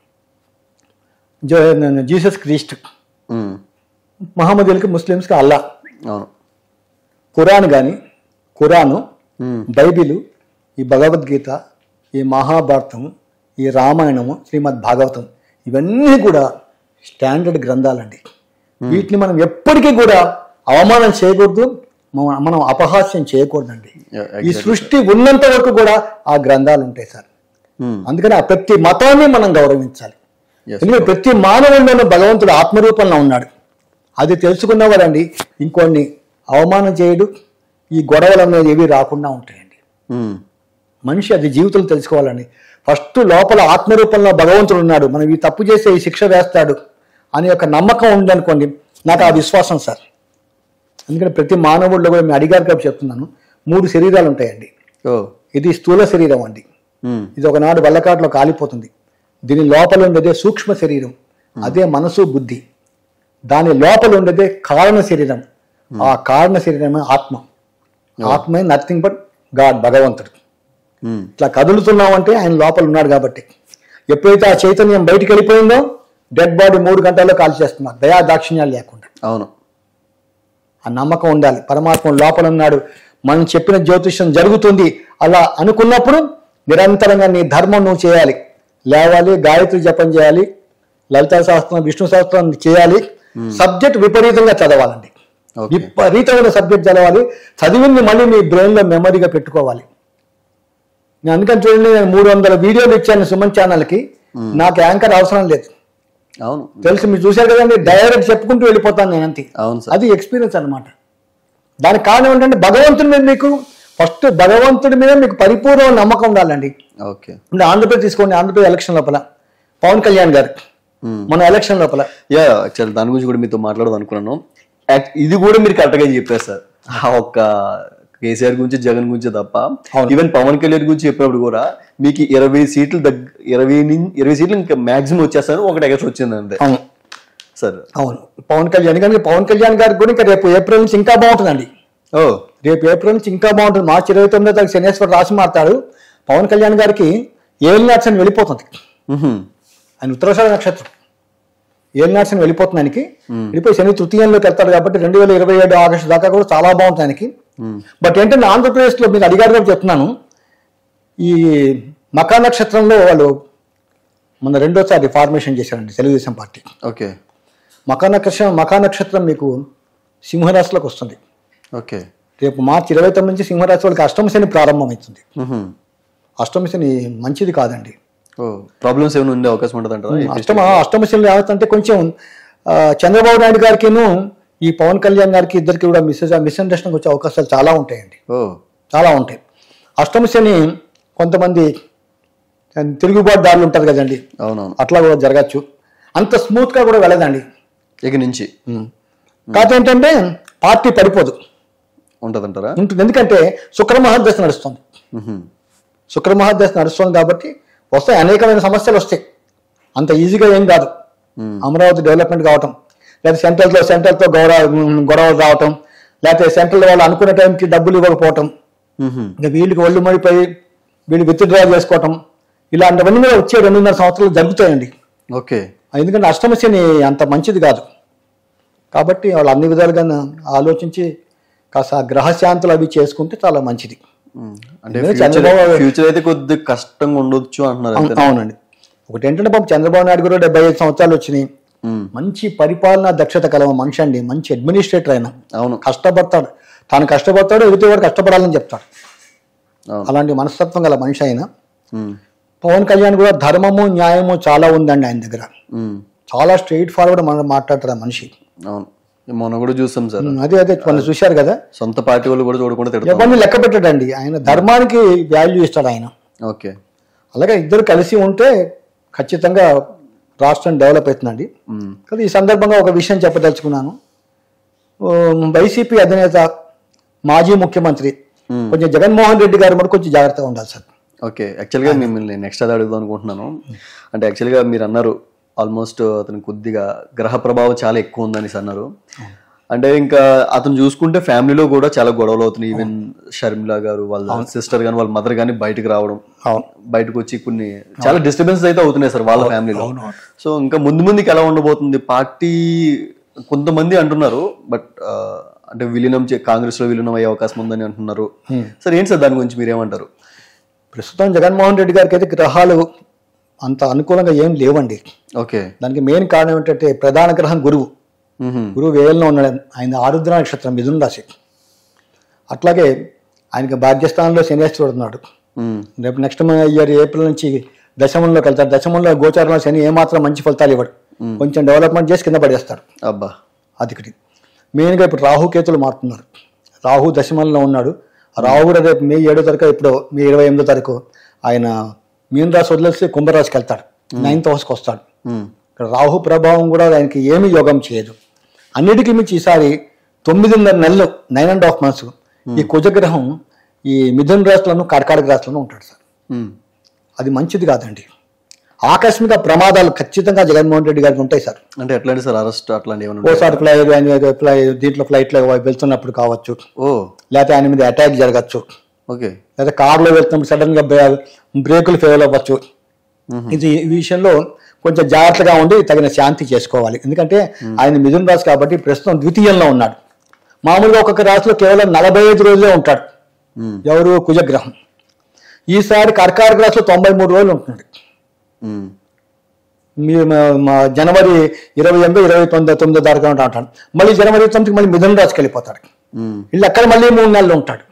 జో- జీసస్ క్రీస్ట్
మ్మ్.
మహమ్మదీలకి ముస్లిమ్స్కి అల్లా
అవును
ఖురాన్ కానీ ఖురాను
మ్మ్.
బైబిలు ఈ భగవద్గీత ఈ మహాభారతం ఈ రామాయణము శ్రీమద్ భాగవతం ఇవన్నీ కూడా స్టాండర్డ్ గ్రంథాలండి వీటిని మనం ఎప్పటికీ కూడా అవమానం చేయకూడదు మనం- మనం అపహాస్యం చేయకూడదండి
Yeah,
ఈ
exactly,
సృష్టి ఉన్నంత వరకు కూడా ఆ గ్రంథాలు ఉంటాయి సార్
మ్మ్.
అందుకని ఆ ప్రతి మతాన్ని మనం గౌరవించాలి
Yes,
ఎందుకంటే ప్రతి మానవుల్లోనూ భగవంతుడు ఆత్మరూపంలో ఉన్నాడు అది తెలుసుకున్నవాడండి ఇంకొన్ని అవమానం చేయడు ఈ గొడవలు అనేది ఏవి రాకుండా ఉంటాయండి
మ్మ్.
మనిషి అది జీవితంలో తెలుసుకోవాలండి ఫస్ట్ లోపల ఆత్మరూపంలో భగవంతుడు ఉన్నాడు మనం ఈ తప్పు చేస్తే ఈ శిక్ష వేస్తాడు అనే ఒక నమ్మకం ఉందనుకోండి నాకు ఆ విశ్వాసం సార్ అందుకని ప్రతి మానవుడిలో కూడా నేను అడిగారు కాబట్టి చెప్తున్నాను మూడు శరీరాలు ఉంటాయండి
ఓ
ఇది స్థూల శరీరం అండి
మ్మ్.
ఇది ఒకనాడు వల్లకాట్లో కాలిపోతుంది దీని లోపల ఉండేదే సూక్ష్మ శరీరం అదే మనసు బుద్ధి దాని లోపల ఉండేదే కారణ శరీరం ఆ కారణ శరీరమే ఆత్మ ఆత్మే నథింగ్ బట్ గాడ్ భగవంతుడు
మ్మ్.
ఇట్లా కదులుతున్నామంటే ఆయన లోపల ఉన్నాడు కాబట్టి ఎప్పుడైతే ఆ చైతన్యం బయటికి వెళ్ళిపోయిందో డెడ్ బాడీ మూడు గంటల్లో కాల్ చేస్తున్నారు దయా దాక్షిణ్యాలు లేకుండా
అవును
ఆ నమ్మకం ఉండాలి పరమాత్మ లోపల ఉన్నాడు మనం చెప్పిన జ్యోతిష్యం జరుగుతుంది అలా అనుకున్నప్పుడు నిరంతరంగా నీ ధర్మం నువ్వు చేయాలి లేవాలి గాయత్రి జపం చేయాలి లలితా శాస్త్రం విష్ణు శాస్త్రం చేయాలి సబ్జెక్ట్ విపరీతంగా చదవాలండి
ఓకే
విపరీతమైన సబ్జెక్ట్ చదవాలి చదివింది మళ్ళీ మీ బ్రెయిన్లో మెమరీగా పెట్టుకోవాలి నేను అందుకని చూడండి నేను మూడు వందల వీడియోలు ఇచ్చాను సుమన్ ఛానల్కి నాకు యాంకర్ అవసరం లేదు
అవును
తెలుసు మీరు చూశారు కదండి డైరెక్ట్ చెప్పుకుంటూ వెళ్ళిపోతాను నేను అంతే
అవును సార్
అది ఎక్స్పీరియన్స్ అన్నమాట దానికి కారణం ఏంటంటే భగవంతుడి మీద మీకు ఫస్ట్ భగవంతుడి మీద మీకు పరిపూర్ణ నమ్మకం ఉండాలండి
ఓకే
ఇప్పుడు ఆంధ్రప్రదేశ్ తీసుకోండి ఆంధ్రప్రదేశ్ ఎలక్షన్ లోపల పవన్ కళ్యాణ్ గారు
Hmm.
మన ఎలక్షన్ లోపల
యా యాక్చువల్ దాని గురించి కూడా మీతో మాట్లాడదాం అనుకున్నాను యాక్- ఇది కూడా మీరు కరెక్ట్ గా చెప్పారు సార్ ఆ ఒక్క కేసీఆర్ గురించి జగన్ గురించి తప్ప
అవును.
ఈవెన్ పవన్ కళ్యాణ్ గురించి చెప్పినప్పుడు కూడా మీకు ఇరవై సీట్లు దగ్గర ఇరవై నుంచి ఇరవై సీట్లు ఇంకా మాక్సిమం వచ్చేస్తాను ఒకటి ఎగస్ట్ వచ్చింది అంతే
అవును
సార్
అవును పవన్ కళ్యాణ్ కానీ పవన్ కళ్యాణ్ గారికి కూడా ఇంకా రేపు ఏప్రిల్ నుంచి ఇంకా బాగుంటుందండి
ఓ
రేపు ఏప్రిల్ నుంచి ఇంకా బాగుంటుంది మార్చి ఇరవై తొమ్మిదో తారీఖు శనేశ్వర రాసి మారుతాడు పవన్ కళ్యాణ్ గారికి ఏళ్ళు నక్షత్రం వెళ్ళిపోతుంది
మ్హూ.
ఆయన ఉత్తరాషాఢ నక్షత్రం ఏళ్ళు నక్షత్రం వెళ్ళిపోతుంది ఆయనకి వెళ్ళిపోయి శని తృతీయంలోకి వెళ్తాడు కాబట్టి రెండు వేల ఇరవై ఏడు ఆగస్టు దాకా కూడా చాలా బాగుంటుంది ఆయనకి బట్ ఏంటంటే ఆంధ్రప్రదేశ్లో మీరు అడిగారు కాబట్టి చెప్తున్నాను ఈ మకా నక్షత్రంలో వాళ్ళు మన రెండోసారి ఫార్మేషన్ చేశారండి తెలుగుదేశం పార్టీ
ఓకే
మకా నక్షత్రం మకా నక్షత్రం మీకు సింహరాశిలోకి వస్తుంది
ఓకే
రేపు మార్చి ఇరవై తొమ్మిది నుంచి సింహరాశి వాళ్ళకి అష్టమ శని ప్రారంభమవుతుంది
మ్హూ.
అష్టమ శని మంచిది కాదండి
ఓ ప్రాబ్లమ్స్ ఏమైనా ఉండే అవకాశం ఉంటుంది అంటారా
అష్టమ అష్టమ శని ఏమవుతుందంటే కొంచెం ఆ, చంద్రబాబు నాయుడు గారికిను ఈ పవన్ కళ్యాణ్ గారికి ఇద్దరికి కూడా మిస్ మిస్అండర్స్టాండింగ్ వచ్చే అవకాశాలు చాలా ఉంటాయండి
ఓ
చాలా ఉంటాయి అష్టమ శని కొంతమంది తిరుగుబాటుదారులు ఉంటారు కదండి
అవునవును
అట్లా కూడా జరగచ్చు అంత స్మూత్ గా కూడా వెళ్ళదండి
ఇక నుంచి
కాకపోతే ఏంటంటే పార్టీ పడిపోదు
ఉంటుంది అంటారా
ఉంటుంది ఎందుకంటే శుక్ర మహాదశ నడుస్తుంది శుక్ర మహాదశ నడుస్తుంది కాబట్టి వస్తాయి అనేకమైన సమస్యలు వస్తాయి అంత ఈజీగా ఏం కాదు అమరావతి డెవలప్మెంట్ కావటం లేదా సెంట్రల్తో సెంట్రల్తో గౌరవ గొడవలు రావటం లేకపోతే సెంట్రల్ వాళ్ళు అనుకున్న టైంకి డబ్బులు ఇవ్వకపోవటం ఇంకా వీళ్ళకి ఒళ్ళు మడిపోయి వీళ్ళు విత్డ్రా చేసుకోవటం ఇలాంటివన్నీ కూడా వచ్చే రెండున్నర సంవత్సరాలు జరుగుతాయండి
ఓకే
ఎందుకంటే అష్టమశని అంత మంచిది కాదు కాబట్టి వాళ్ళు అన్ని విధాలుగా ఆలోచించి కాస్త ఆ గ్రహశాంతులు అవి చేసుకుంటే చాలా మంచిది
ఉమ్. అంటే
ఎందుకంటే
ఫ్యూచర్
చంద్రబాబు-
ఫ్యూచర్ అయితే కొద్దిగా కష్టంగా ఉండొచ్చు అంటున్నారు
అవును-
అంతేనా?
అవునండి ఒకటి ఏంటంటే పాపం చంద్రబాబు నాయుడు కూడా డెబ్బై ఐదు సంవత్సరాలు వచ్చినాయి
ఉమ్.
మంచి పరిపాలనా దక్షత కలవ మనిషి అండి మంచి అడ్మినిస్ట్రేటర్ అయినా
అవును
కష్టపడతాడు తాను కష్టపడతాడు ఎదుటి వాడు కష్టపడాలని చెప్తాడు
అవును
అలాంటి మనస్తత్వం గల మనిషి అయినా
ఉమ్.
పవన్ కళ్యాణ్ కూడా ధర్మము న్యాయము చాలా ఉందండి ఆయన దగ్గర
ఉమ్.
చాలా స్ట్రైట్ ఫార్వర్డ్ మనం మాట్లాడతాడు ఆ మనిషి
అవును మొన్న కూడా చూసాం సార్
అదే అదే మనం చూశారు కదా
సొంత పార్టీ వాళ్ళు కూడా చూడకుండా తిడతాం
ఎవరిని లెక్క పెట్టాడండి ఆయన ధర్మానికి వాల్యూ ఇస్తాడు ఆయన
ఓకే
అలాగే ఇద్దరు కలిసి ఉంటే ఖచ్చితంగా రాష్ట్రం డెవలప్ అవుతుందండి
ఉమ్.
కానీ ఈ సందర్భంగా ఒక విషయం చెప్పదలుచుకున్నాను ఉమ్, వైసీపీ అధినేత మాజీ ముఖ్యమంత్రి
Hmm.
కొంచెం జగన్మోహన్ రెడ్డి గారు కూడా కొంచెం జాగ్రత్తగా ఉండాలి సార్
ఓకే యాక్చువల్గా మిమ్మల్ని నెక్స్ట్ అది అడుగుదాం అనుకుంటున్నాను అంటే యాక్చువల్గా మీరు అన్నారు ఆల్మోస్ట్ అతనికి కొద్దిగా గ్రహ ప్రభావం చాలా ఎక్కువ ఉందని అన్నారు అంటే ఇంకా అతను చూసుకుంటే ఫ్యామిలీలో కూడా చాలా గొడవలు అవుతున్నాయి ఈవెన్ షర్మిల గారు వాళ్ళ సిస్టర్ కానీ వాళ్ళ మదర్ కానీ బయటకు రావడం
అవును
బయటకు వచ్చి కొన్ని చాలా డిస్టర్బెన్స్ అయితే అవుతున్నాయి సార్ వాళ్ళ ఫ్యామిలీలో సో ఇంకా ముందు ముందుకి ఎలా ఉండబోతుంది పార్టీ కొంతమంది అంటున్నారు బట్ అంటే విలీనం కాంగ్రెస్ లో విలీనం అయ్యే అవకాశం ఉందని అంటున్నారు సార్ ఏంటి సార్ దాని గురించి మీరేమంటారు
ప్రస్తుతం జగన్మోహన్ రెడ్డి గారికి అయితే గ్రహాలు అంత అనుకూలంగా ఏం లేవండి
ఓకే
దానికి మెయిన్ కారణం ఏంటంటే ప్రధాన గ్రహం గురువు
మ్హూ.
గురువు వేయంలో ఉన్నాడు ఆయన ఆరుద్ర నక్షత్రం మిథున రాశి అట్లాగే ఆయనకి భాగ్యస్థానంలో శనేశ్వరుడు ఉన్నాడు
మ్.
రేపు నెక్స్ట్ ఇయర్ ఏప్రిల్ నుంచి దశమంలోకి వెళ్తాడు దశమంలో గోచారంలో శని ఏమాత్రం మంచి ఫలితాలు ఇవ్వడు కొంచెం డెవలప్మెంట్ చేసి కింద పడేస్తాడు
అబ్బా
అదికటి మెయిన్గా ఇప్పుడు రాహుకేతులు మారుతున్నారు రాహు దశమంలో ఉన్నాడు ఆ రాహు కూడా రేపు మే ఏడో తారీఖు ఇప్పుడు మే ఇరవై ఎనిమిదో తారీఖు ఆయన మీన రాశి వదిలేసి కుంభరాశికి వెళ్తాడు నైన్త్ హౌస్కి వస్తాడు
మ్.
ఇక్కడ రాహు ప్రభావం కూడా ఆయనకి ఏమీ యోగం చేయదు అన్నిటికీ మించి ఈసారి తొమ్మిదిన్నర నెలలు నైన్ అండ్ హాఫ్ మంత్స్ ఈ కుజగ్రహం ఈ మిథున రాశులను కర్కాటక రాశులను ఉంటాడు సార్
మ్.
అది మంచిది కాదండి ఆకస్మిక ప్రమాదాలు ఖచ్చితంగా జగన్మోహన్ రెడ్డి గారికి ఉంటాయి సార్
అంటే ఎట్లాంటి సార్ అరెస్ట్ అట్లాంటి ఏమైనా ఉంటాయా?
ఓసారి ఫ్లైట్ ఆయన ఫ్లై దీంట్లో ఫ్లైట్లో వెళ్తున్నప్పుడు కావచ్చు
ఓ
లేకపోతే ఆయన మీద అటాక్ జరగచ్చు
ఓకే
లేదా కార్లో వెళ్తున్నప్పుడు సడన్ గా బ్రే- బ్రేకులు ఫెయిల్ అవ్వచ్చు ఇది ఈ విషయంలో కొంచెం జాగ్రత్తగా ఉండి తగిన శాంతి చేసుకోవాలి ఎందుకంటే ఆయన మిథున రాశి కాబట్టి ప్రస్తుతం ద్వితీయంలో ఉన్నాడు మామూలుగా ఒక్కొక్క రాశిలో కేవలం నలభై ఐదు రోజులే ఉంటాడు
ఉమ్,
ఎవరు కుజగ్రహం ఈసారి కర్కాటక రాశిలో తొంభై మూడు రోజులు ఉంటున్నాడు
ఉమ్,
మీ మా- మా జనవరి ఇరవై ఎనిమిది ఇరవై తొమ్మిది తొమ్మిదో తారీఖు ఉంటాడు మళ్ళీ జనవరి తొమ్మిదికి మళ్ళీ మిథున రాశికి వెళ్ళిపోతాడు
ఉమ్,
వీళ్ళు అక్కడ మళ్ళీ మూడు నెలలు ఉంటాడు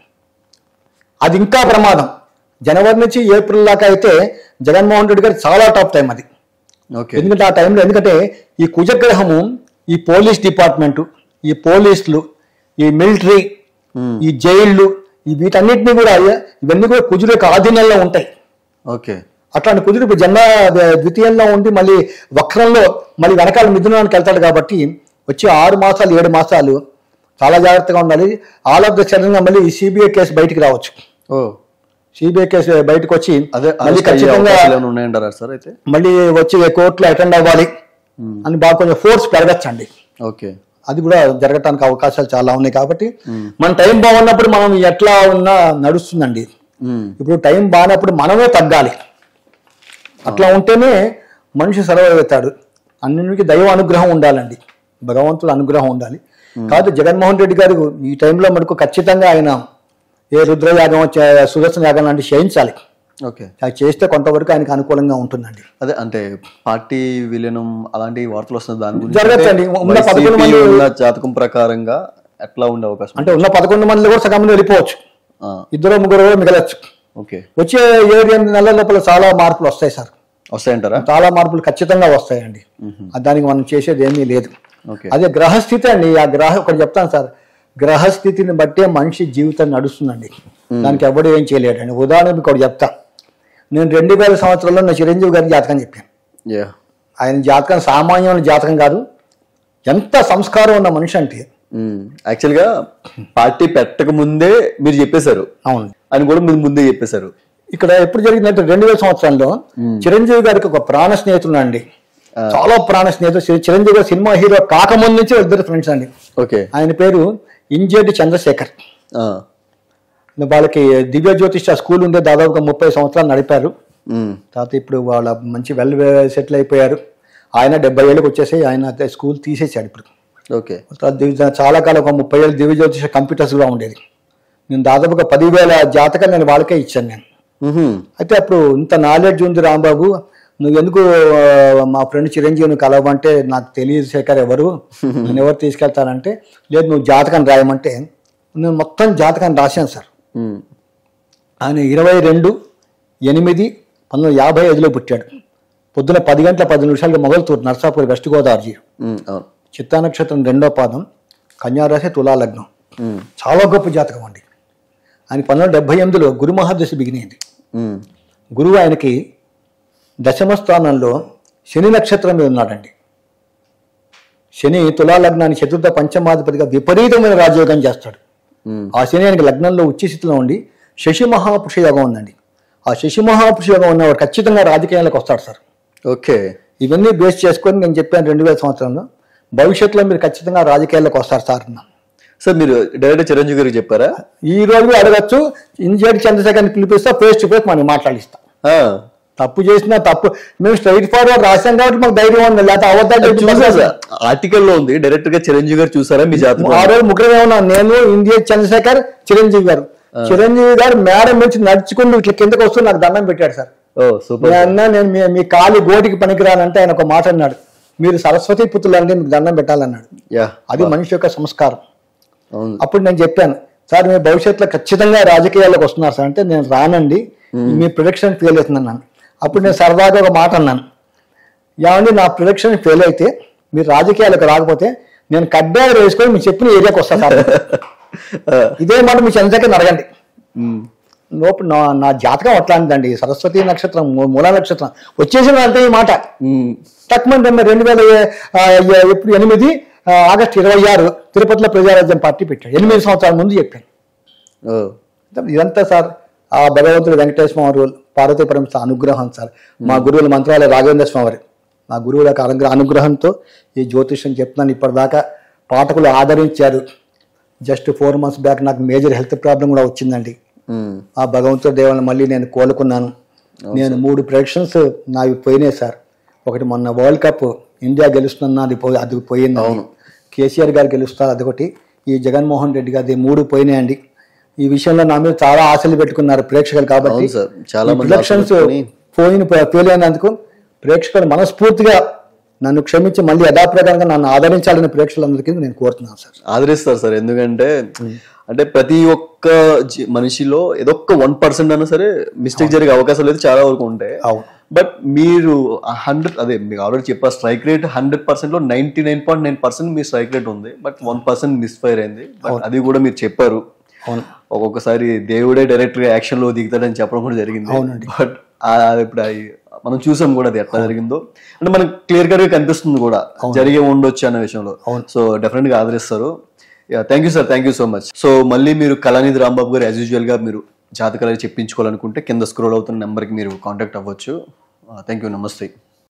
అది ఇంకా ప్రమాదం జనవరి నుంచి ఏప్రిల్ దాకా అయితే జగన్మోహన్ రెడ్డి గారు చాలా టాప్ టైం అది
ఓకే
ఎందుకంటే ఆ టైంలో ఎందుకంటే ఈ కుజగ్రహము ఈ పోలీస్ డిపార్ట్మెంటు ఈ పోలీసులు ఈ మిలిటరీ
ఉమ్,
ఈ జైళ్ళు ఈ వీటన్నిటిని కూడా ఇవన్నీ కూడా కుజుడు యొక్క ఆధీనంలో ఉంటాయి
ఓకే
అట్లాంటి కుజుడు ఇప్పుడు జన్మ ద్వితీయంలో ఉండి మళ్ళీ వక్రంలో మళ్ళీ వెనకాల మిథునానికి వెళ్తాడు కాబట్టి వచ్చే ఆరు మాసాలు ఏడు మాసాలు చాలా జాగ్రత్తగా ఉండాలి ఆల్ ఆఫ్ ద సడన్గా మళ్ళీ ఈ సిబిఐ కేసు బయటికి రావచ్చు
ఓ
సిబిఐ కేసు బయటకు వచ్చి
అదే
మళ్ళీ
arrest అయ్యే
ఖచ్చితంగా
అవకాశాలు ఏమైనా ఉన్నాయంటారా సార్ అయితే
మళ్ళీ వచ్చి కోర్టులో అటెండ్ అవ్వాలి
ఉమ్,
అని బాగా కొంచెం ఫోర్స్ పెరగచ్చండి
ఓకే
అది కూడా జరగటానికి అవకాశాలు చాలా ఉన్నాయి కాబట్టి మన టైం బాగున్నప్పుడు మనం ఎట్లా ఉన్నా నడుస్తుందండి
ఉమ్,
ఇప్పుడు టైం బాగానప్పుడు మనమే తగ్గాలి అట్లా ఉంటేనే మనిషి సర్వైవ్ అవుతాడు అన్నింటికి దైవ అనుగ్రహం ఉండాలండి భగవంతుడు అనుగ్రహం ఉండాలి కాబట్టి జగన్మోహన్ రెడ్డి గారు ఈ టైంలో మనకు ఖచ్చితంగా ఆయన ఏ రుద్రయాగం చే- సుదర్శన యాగం లాంటి చేయించాలి
ఓకే
అది చేస్తే కొంతవరకు ఆయనకు అనుకూలంగా ఉంటుందండి
అదే అంటే పార్టీ విలీనం అలాంటి వార్తలు వస్తుంది దాని గురించి
జరగచ్చండి.
అంటే
ఉన్న
వైసీపీ
పదకొండు మంది-
ఉన్న జాతకం ప్రకారంగా ఎట్లా ఉండే అవకాశం
అంటే ఉన్న పదకొండు మందిలో కూడా సగం మంది వెళ్ళిపోవచ్చు
ఆ,
ఇద్దరు ముగ్గురు కూడా మిగలచ్చు
ఓకే
వచ్చే ఏడు ఎనిమిది నెలల లోపల చాలా మార్పులు వస్తాయి సార్
వస్తాయంటారా
చాలా మార్పులు ఖచ్చితంగా వస్తాయండి ఆ దానికి మనం చేసేది ఏమీ లేదు
ఓకే
అదే గ్రహస్థితి అండి ఆ గ్రహ ఒకటి చెప్తాను సార్ గ్రహస్థితిని బట్టే మనిషి జీవితం నడుస్తుందండి దానికి ఎవడు ఏం చేయలేడండి ఉదాహరణ మీకు ఒకటి చెప్తా నేను రెండు వేల సంవత్సరంలో నా చిరంజీవి గారి జాతకం చెప్పాను
యా
ఆయన జాతకం సామాన్యమైన జాతకం కాదు ఎంత సంస్కారం ఉన్న మనిషి అంటే
యాక్చువల్ గా పార్టీ పెట్టక ముందే మీరు చెప్పేశారు
అవును
అని కూడా మీరు ముందే చెప్పేశారు
ఇక్కడ ఎప్పుడు జరిగిందంటే రెండు వేల సంవత్సరంలో చిరంజీవి గారికి ఒక ప్రాణ స్నేహితుడు అండి చాలా ప్రాణ స్నేహితుడు చి- చిరంజీవి గారు సినిమా హీరో కాకముందు నుంచి ఇద్దరు ఫ్రెండ్స్ అండి
ఓకే
ఆయన పేరు ఇంజేటి చంద్రశేఖర్
ఆ,
వాళ్ళకి దివ్య జ్యోతిష స్కూల్ ఉండే దాదాపుగా ముప్పై సంవత్సరాలు నడిపారు
ఉమ్,
తర్వాత ఇప్పుడు వాళ్ళ మంచి వెల్ సెటిల్ అయిపోయారు ఆయన డెబ్బై ఏళ్ళకి వచ్చేసి ఆయన అదే స్కూల్ తీసేసాడు ఇప్పుడు
ఓకే
తర్వాత దివ్య- చాలా కాలం ఒక ముప్పై ఏళ్ళు దివ్య జ్యోతిష కంప్యూటర్స్ కూడా ఉండేది నేను దాదాపుగా పదివేల జాతకాలు నేను వాళ్ళకే ఇచ్చాను నేను
ఉహుం,
అయితే అప్పుడు ఇంత నాలెడ్జ్ ఉంది రాంబాబు నువ్వు ఎందుకు ఆ, మా ఫ్రెండ్ చిరంజీవిని కలవమంటే నాకు తెలియదు శేఖర్ ఎవరు నేను ఎవరు తీసుకెళ్తానంటే లేదు నువ్వు జాతకం రాయమంటే నేను మొత్తం జాతకాన్ని రాశాను సార్
ఉమ్,
ఆయన ఇరవై రెండు ఎనిమిది పంతొమ్మిది యాభై ఐదులో పుట్టాడు పొద్దున పది గంటల పది నిమిషాలకి మొగల్తూరు నర్సాపూర్ వెస్ట్ గోదావరి
ఉమ్, అవును
చిత్తా నక్షత్రం రెండో పాదం కన్యారాశి తులా లగ్నం
ఉమ్,
చాలా గొప్ప జాతకం అండి ఆయన పంతొమ్మిది డెబ్బై ఎనిమిదిలో గురు మహాదశ బిగినింది
ఉమ్,
గురువు ఆయనకి దశమ స్థానంలో శని నక్షత్రం మీద ఉన్నాడండి శని తులా లగ్నాన్ని చతుర్థ పంచమాధిపతిగా విపరీతమైన రాజయోగం చేస్తాడు
ఉమ్,
ఆ శని ఆయనకి లగ్నంలో ఉచ్చస్థితిలో ఉండి శశి మహాపురుష యోగం ఉందండి ఆ శశి మహాపురుష యోగం ఉన్నవాడు ఖచ్చితంగా రాజకీయాలకు వస్తాడు సార్
ఓకే
ఇవన్నీ బేస్ చేసుకొని నేను చెప్పాను రెండు వేల సంవత్సరంలో భవిష్యత్తులో మీరు ఖచ్చితంగా రాజకీయాల్లోకి వస్తారు సార్ అన్నా
సార్ మీరు డైరెక్ట్ చిరంజీవి గారికి చెప్పారా
ఈ రోజు కూడా అడగచ్చు ఇంజేటి చంద్రశేఖర్ని పిలిపిస్తా ఫేస్ టు ఫేస్ మనం మాట్లాడిస్తాం
ఆ,
తప్పు చేసినా తప్పు మేము స్ట్రైట్ ఫార్వర్డ్ రాశాం కాబట్టి మాకు ధైర్యం ఉంది లేకపోతే అబద్ధాలు
అది
చెప్పి
చూసా
పడతాం.
సార్ ఆర్టికల్ లో ఉంది డైరెక్ట్ గా చిరంజీవి గారు చూసారా మీ జాతకం
ఆ రోజు ముగ్గురు ఉన్నాం నేను ఇండియా చంద్రశేఖర్ చిరంజీవి గారు చిరంజీవి గారు మేడం నుంచి నడుచుకుంటూ ఇట్లా కిందకు వస్తూ నాకు దండం పెట్టాడు సార్
ఓ సూపర్
నేను అన్నా నేను మీ- మీ కాలి గోటికి పనికిరానంటే ఆయన ఒక మాట అన్నాడు మీరు సరస్వతి పుత్రులంటే మీకు దండం పెట్టాలన్నాడు
యా
అది మనిషి యొక్క సంస్కారం
అవును
అప్పుడు నేను చెప్పాను సార్ మీ భవిష్యత్తులో ఖచ్చితంగా రాజకీయాల్లోకి వస్తున్నారు సార్ అంటే నేను రానండి మీ ప్రొడక్షన్ ఫెయిల్ అవుతుందన్నాను అప్పుడు నేను సరదాగా ఒక మాట అన్నాను ఏమండి నా ప్రొడక్షన్ ఫెయిల్ అయితే మీరు రాజకీయాలకు రాకపోతే నేను కడ్డాలు వేసుకొని మీరు చెప్పిన ఏరియాకి వస్తా సార్
ఆ,
ఇదే మాట మీ చంద్రశేఖర్ అడగండి
ఉమ్,
లోపు నా నా జాతకం అట్లాంటిదండి సరస్వతి నక్షత్రం మూ- మూల నక్షత్రం వచ్చేసింది అంతే ఈ మాట
ఉమ్,
తక్కువ రెండు వేల ఆ, ఎప్పుడు ఎనిమిది ఆ, ఆగస్టు ఇరవై ఆరు తిరుపతిలో ప్రజారాజ్యం పార్టీ పెట్టాడు ఎనిమిది సంవత్సరాల ముందు చెప్పాను
ఓ
ఇదంతా సార్ ఆ భగవంతుడు వెంకటేశ్వర స్వామి వారు పార్వతీ పరమేశ్వర అనుగ్రహం సార్ మా గురువుల మంత్రాలయ రాఘవేంద్ర స్వామి వారి మా గురువుల యొక్క అనుగ్రహ అనుగ్రహంతో ఈ జ్యోతిష్యం చెప్తున్నాను ఇప్పటిదాకా పాఠకులు ఆదరించారు జస్ట్ ఫోర్ మంత్స్ బ్యాక్ నాకు మేజర్ హెల్త్ ప్రాబ్లం కూడా వచ్చిందండి
ఉమ్,
ఆ భగవంతుడి దేవుని మళ్ళీ నేను కోలుకున్నాను నేను మూడు ప్రొడక్షన్స్ నావి పోయినాయి సార్ ఒకటి మొన్న వరల్డ్ కప్ ఇండియా గెలుస్తున్నా అది పోయి అది పోయింది
అవును.
కేసీఆర్ గారు గెలుస్తారు అదొకటి ఈ జగన్మోహన్ రెడ్డి గారి మూడు పోయినాయండి ఈ విషయంలో నా మీద చాలా ఆశలు పెట్టుకున్నారు ప్రేక్షకులు కాబట్టి
అవును సార్. చాలా మంది
ప్రొడక్షన్స్
ఆశలు పెట్టుకుని-
పోయిన ఫెయిల్ అయినందుకు ప్రేక్షకులు మనస్ఫూర్తిగా నన్ను క్షమించి మళ్ళీ యథాప్రకారంగా నన్ను ఆదరించాలని ప్రేక్షకులందరికీ నేను కోరుతున్నాను సార్
ఆదరిస్తారు సార్ ఎందుకంటే అంటే ప్రతి ఒక్క జీ- మనిషిలో ఏదో ఒక్క వన్ పర్సెంట్ అయినా సరే మిస్టేక్ జరిగే అవకాశాలు అయితే చాలా వరకు ఉంటాయి
అవును.
బట్ మీరు హండ్రెడ్ అదే మీకు ఆల్రెడీ చెప్పా స్ట్రైక్ రేట్ హండ్రెడ్ పర్సెంట్ లో ninety nine point nine percent మీ స్ట్రైక్ రేట్ ఉంది బట్ వన్ పర్సెంట్ మిస్ఫైర్ అయింది బట్ అది కూడా మీరు చెప్పారు
అవును.
ఒక్కొక్కసారి దేవుడే డైరెక్ట్ గా యాక్షన్ లో దిగుతాడని చెప్పడం కూడా జరిగింది
అవునండి.
బట్ ఇప్పుడు అది మనం చూసాం కూడా అది ఎట్లా జరిగిందో అంటే మనకు క్లియర్ గా కనిపిస్తుంది కూడా జరిగే ఉండొచ్చు అనే విషయంలో సో డెఫినెట్ గా ఆదరిస్తారు thank you sir thank you so much so మళ్ళీ మీరు కళానిధి రాంబాబు గారు యాజ్ యూజువల్ గా మీరు జాతకాలు చెప్పించుకోవాలనుకుంటే కింద స్క్రోల్ అవుతున్న నెంబర్కి మీరు కాంటాక్ట్ అవ్వచ్చు థ్యాంక్ యూ నమస్తే